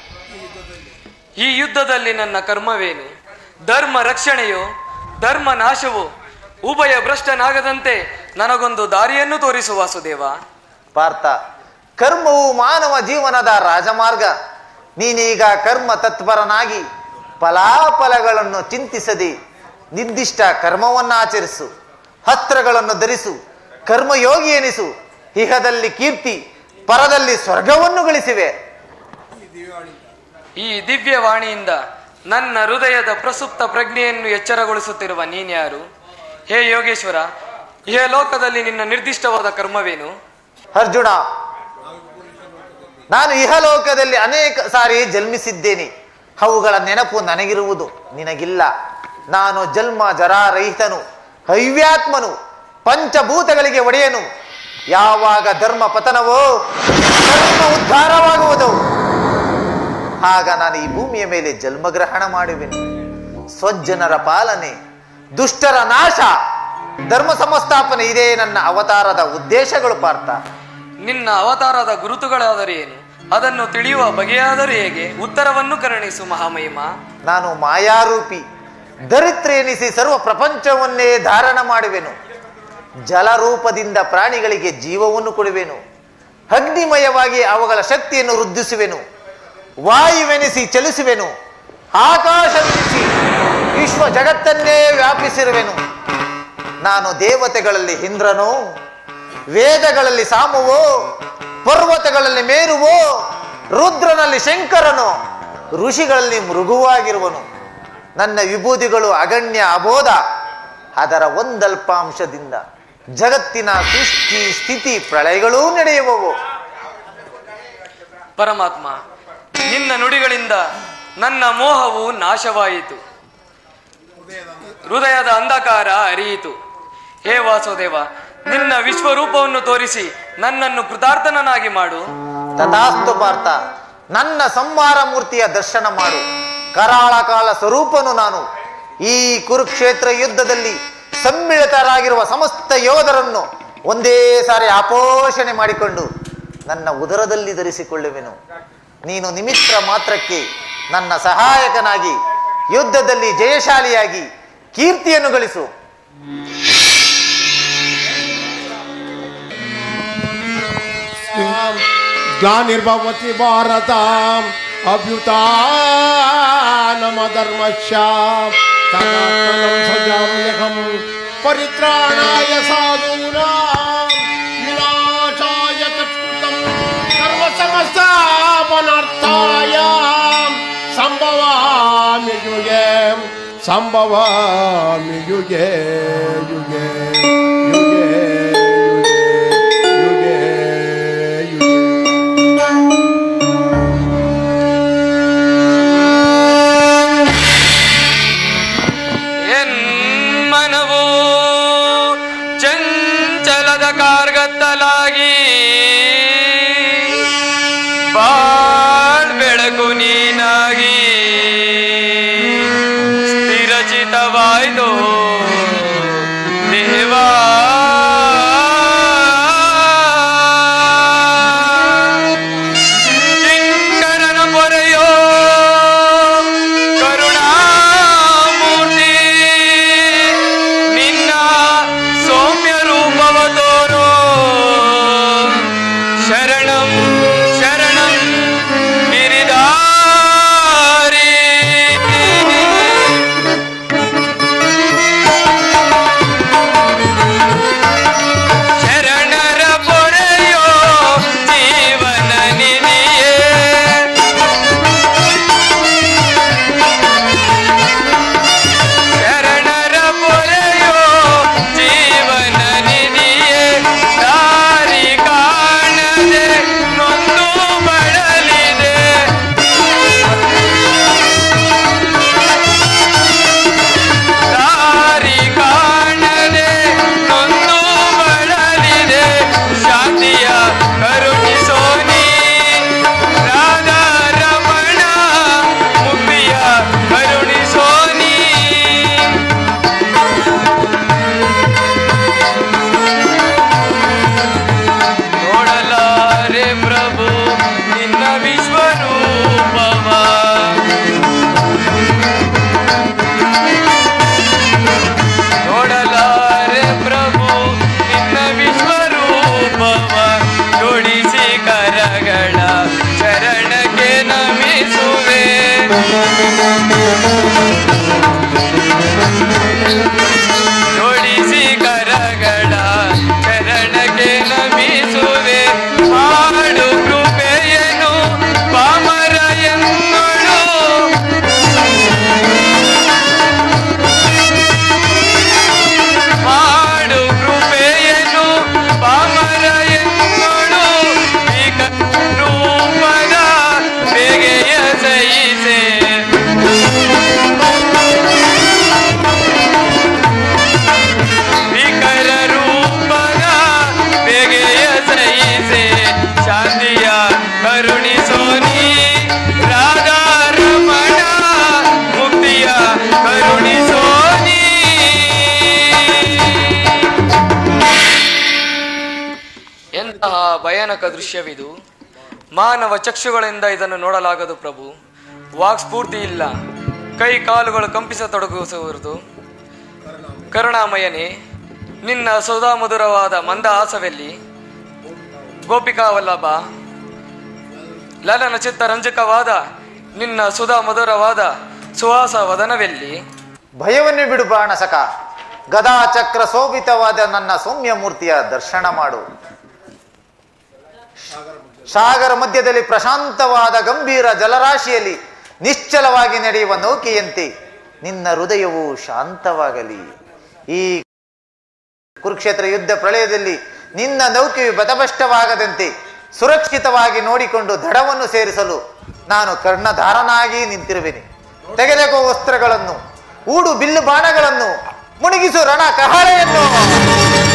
ಈ ಯುದ್ಧದಲ್ಲಿ ನನ್ನ ಕರ್ಮವೇನು ಧರ್ಮ ರಕ್ಷಣೆಯೋ ಧರ್ಮ ನಾಶವೋ ಉಭಯ ಭ್ರಷ್ಟನಾಗದಂತೆ ನನಗೊಂದು ದಾರಿಯನ್ನು ತೋರಿಸು ವಾಸುದೇವ ಪಾರ್ಥ ಕರ್ಮವು ಮಾನವ ಜೀವನದ ರಾಜಮಾರ್ಗ ನೀನೀಗ ಕರ್ಮ ತತ್ಪರನಾಗಿ ಫಲಾಫಲಗಳನ್ನು ಚಿಂತಿಸದೆ ನಿರ್ದಿಷ್ಟ ಕರ್ಮವನ್ನು ಆಚರಿಸು ಹಸ್ತ್ರಗಳನ್ನು ಧರಿಸು ಕರ್ಮಯೋಗಿ ಎನಿಸು ಇಹದಲ್ಲಿ ಕೀರ್ತಿ ಪರದಲ್ಲಿ ಸ್ವರ್ಗವನ್ನು ಗಳಿಸಿವೆ ಈ ದಿವ್ಯವಾಣಿಯಿಂದ ನನ್ನ ಹೃದಯದ ಪ್ರಸುಪ್ತ ಪ್ರಜ್ಞೆಯನ್ನು ಎಚ್ಚರಗೊಳಿಸುತ್ತಿರುವ ನೀನ್ಯಾರು ಹೇ ಯೋಗೇಶ್ವರ ಈ ಲೋಕದಲ್ಲಿ ನಿನ್ನ ನಿರ್ದಿಷ್ಟವಾದ ಕರ್ಮವೇನು ಅರ್ಜುನ ನಾನು ಇಹಲೋಕದಲ್ಲಿ ಅನೇಕ ಸಾರಿ ಜನ್ಮಿಸಿದ್ದೇನೆ ಅವುಗಳ ನೆನಪು ನನಗಿರುವುದು ನಿನಗಿಲ್ಲ ನಾನು ಜನ್ಮ ಜರಾರಹಿತನು ಹೈವ್ಯಾತ್ಮನು ಪಂಚಭೂತಗಳಿಗೆ ಒಡೆಯನು ಯಾವಾಗ ಧರ್ಮ ಪತನವೋ ಧರ್ಮ ಉದ್ಧಾರವಾಗುವುದು ಆಗ ನಾನು ಈ ಭೂಮಿಯ ಮೇಲೆ ಜನ್ಮಗ್ರಹಣ ಮಾಡುವೆನು ಸ್ವಜ್ಜನರ ಪಾಲನೆ ದುಷ್ಟರ ನಾಶ ಧರ್ಮ ಸಂಸ್ಥಾಪನೆ ಇದೇ ನನ್ನ ಅವತಾರದ ಉದ್ದೇಶಗಳು ಪಾರ್ಥ ನಿನ್ನ ಅವತಾರದ ಗುರುತುಗಳಾದರೆ ಏನು ಅದನ್ನು ತಿಳಿಯುವ ಬಗೆಯಾದರೂ ಹೇಗೆ ಉತ್ತರವನ್ನು ಕರುಣಿಸು ಮಹಾಮಹಿಮ ನಾನು ಮಾಯಾರೂಪಿ ದರಿದ್ರ ಎನಿಸಿ ಸರ್ವ ಪ್ರಪಂಚವನ್ನೇ ಧಾರಣ ಮಾಡುವೆನು ಜಲರೂಪದಿಂದ ಪ್ರಾಣಿಗಳಿಗೆ ಜೀವವನ್ನು ಕೊಡುವೆನು ಅಗ್ನಿಮಯವಾಗಿ ಅವುಗಳ ಶಕ್ತಿಯನ್ನು ವೃದ್ಧಿಸುವೆನು ವಾಯುವೆನಿಸಿ ಚಲಿಸುವೆನು ಆಕಾಶವೆನಿಸಿ ವಿಶ್ವ ಜಗತ್ತನ್ನೇ ವ್ಯಾಪಿಸಿರುವೆನು ನಾನು ದೇವತೆಗಳಲ್ಲಿ ಇಂದ್ರನೋ ವೇದಗಳಲ್ಲಿ ಸಾಮುವೋ ಪರ್ವತಗಳಲ್ಲಿ ಮೇರುವೋ ರುದ್ರನಲ್ಲಿ ಶಂಕರನು ಋಷಿಗಳಲ್ಲಿ ಮೃಗುವಾಗಿರುವನು ನನ್ನ ವಿಭೂತಿಗಳು ಅಗಣ್ಯ ಅಬೋಧ ಅದರ ಒಂದಲ್ಪಾಂಶದಿಂದ ಜಗತ್ತಿನ ಸೃಷ್ಟಿ ಸ್ಥಿತಿ ಪ್ರಳಯಗಳೂ ನಡೆಯುವವು ಪರಮಾತ್ಮ ನಿನ್ನ ನುಡಿಗಳಿಂದ ನನ್ನ ಮೋಹವು ನಾಶವಾಯಿತು ಹೃದಯದ ಅಂಧಕಾರ ಅರಿಯಿತು ಹೇ ವಾಸುದೇವ ನಿನ್ನ ವಿಶ್ವರೂಪವನ್ನು ತೋರಿಸಿ ನನ್ನನ್ನು ಕೃತಾರ್ಥನನ್ನಾಗಿ ಮಾಡು ತಥಾಸ್ತು ಪಾರ್ಥ ನನ್ನ ಸಂಹಾರ ಮೂರ್ತಿಯ ದರ್ಶನ ಮಾಡು ಕರಾಳ ಕಾಲ ಸ್ವರೂಪನು ನಾನು ಈ ಕುರುಕ್ಷೇತ್ರ ಯುದ್ಧದಲ್ಲಿ ಸಮ್ಮಿಳಿತರಾಗಿರುವ ಸಮಸ್ತ ಯೋಧರನ್ನು ಒಂದೇ ಸಾರಿ ಆಪೋಷಣೆ ಮಾಡಿಕೊಂಡು ನನ್ನ ಉದರದಲ್ಲಿ ಧರಿಸಿಕೊಳ್ಳುವೆನು ನೀನು ನಿಮಿತ್ರ ಮಾತ್ರಕ್ಕೆ ನನ್ನ ಸಹಾಯಕನಾಗಿ ಯುದ್ಧದಲ್ಲಿ ಜಯಶಾಲಿಯಾಗಿ ಕೀರ್ತಿಯನ್ನು ಗಳಿಸು ग्लानिर्भवति भारत अभ्युतानमधर्मश्च तदात्मनं सजाम्यहं परित्राणाय साधूनां विनाशाय तत्कृतं सर्वसमस्तापनार्थाय सम्भवामि युगे सम्भवामि युगे युगे युगे युगे युगे युगे ಎನ್ಮನವು ಚಂಚಲದ ಕಾರ್ಗತ್ತಲಾಗಿ ಬಾಳ್ ಬೆಳಕು ನೀನಾಗಿ ಸ್ಥಿರಚಿತವಾಯ್ತು ದೇವಾ ಕಿಂಕರನ ಪೊರೆಯೋ ಕರುಣಾಮೂರ್ತಿ ನಿನ್ನ ಸೌಮ್ಯ ರೂಪವ ತೋರು ಶರಣಂ ಶರಣಂ ಗಿರಿಧಾರಿ ಶರಣರ ಪೊರೆಯೋ ಜೀವನ ನಿಧಿಯೇ ಶರಣರ ಪೊರೆಯೋ ಜೀವನ ನಿಧಿಯೇ ದಾರಿ ಕಾಣದೆ ನೊಂದು ಬಳಲಿದೆ ದಾರಿ ಕಾಣದೆ ನೊಂದು ಬಳಲಿದೆ ಶಾಂತಿಯ ಕರುಣಿಸೋನಿ ರಾಧಾ ರಮಣ ಮುಕ್ತಿಯ ಕರುಣಿಸೋನಿ ನೋಡಲಾರೆ ಪ್ರಭು ನಿನ್ನ ವಿಶ್ವರೂಪವ ನೋಡಲಾರೆ ಪ್ರಭು ನಿನ್ನ ವಿಶ್ವರೂಪವ ಜೋಡಿಸಿ ಕರಗಳ ಚರಣಕ್ಕೆ ನಮಿಸುವೆ ಜೋಡಿಸಿ ಕರಗಳ ಚರಣಕ್ಕೆ ನಮಿಸುವೆ ಮಾಡು ಕೃಪೆಯನು ಪಾಮರ ಎನ್ನಳು ಮಾಡು ಕೃಪೆಯನು ಪಾಮರ ಎನ್ನಳು ವಿಕ ರೂಪದ ಬೇಗೆಯ ಸಹಿಸೆ ವಿಕರ ರೂಪದ ಬೇಗೆಯ ಸಹಿಸೆ ಶಾಂತಿಯ ಕರುಣಿಸೋನಿ ರಾಧಾ ರಮಣ ಮುಕ್ತಿಯ ಕರುಣಿಸೋನಿ ಎಂತಹ ಭಯಾನಕ ದೃಶ್ಯವಿದು ಮಾನವ ಚಕ್ಷುಗಳಿಂದ ಇದನ್ನು ನೋಡಲಾಗದು ಪ್ರಭು ವಾಕ್ಸ್ಫೂರ್ತಿ ಇಲ್ಲ ಕೈ ಕಾಲುಗಳು ಕಂಪಿಸತೊಡಗಿಸುವುದು ಕರುಣಾಮಯನೇ ನಿನ್ನ ಸುಧಾಮಧುರವಾದ ಮಂದಹಾಸವೆಲ್ಲಿ ಗೋಪಿಕಾ ವಲ್ಲಭ ಲಲನ ಚಿತ್ತ ರಂಜಕವಾದ ನಿನ್ನ ಸುಧಾ ಮಧುರವಾದ ಸುಹಾಸ ವದನವೆಲ್ಲಿ ಭಯವನ್ನು ಬಿಡು ಬಾಣಸಕ ಗದಾ ಚಕ್ರ ಶೋಭಿತವಾದ ನನ್ನ ಸೌಮ್ಯ ಮೂರ್ತಿಯ ದರ್ಶನ ಮಾಡು ಸಾಗರ ಮಧ್ಯದಲ್ಲಿ ಪ್ರಶಾಂತವಾದ ಗಂಭೀರ ಜಲರಾಶಿಯಲ್ಲಿ ನಿಶ್ಚಲವಾಗಿ ನಡೆಯುವ ನೌಕೆಯಂತೆ ನಿನ್ನ ಹೃದಯವು ಶಾಂತವಾಗಲಿ ಈ ಕುರುಕ್ಷೇತ್ರ ಯುದ್ಧ ಪ್ರಳಯದಲ್ಲಿ ನಿನ್ನ ನೌಕೆಯು ಬತಭಷ್ಟವಾಗದಂತೆ ಸುರಕ್ಷಿತವಾಗಿ ನೋಡಿಕೊಂಡು ದಡವನ್ನು ಸೇರಿಸಲು ನಾನು ಕರ್ಣಧಾರನಾಗಿ ನಿಂತಿರುವೆನೆ ತೆಗೆದಕೋ ವಸ್ತ್ರಗಳನ್ನು ಊಡು ಬಿಲ್ಲು ಬಾಣಗಳನ್ನು ಮುಳುಗಿಸು ರಣ ಕಹಳೆಯನ್ನು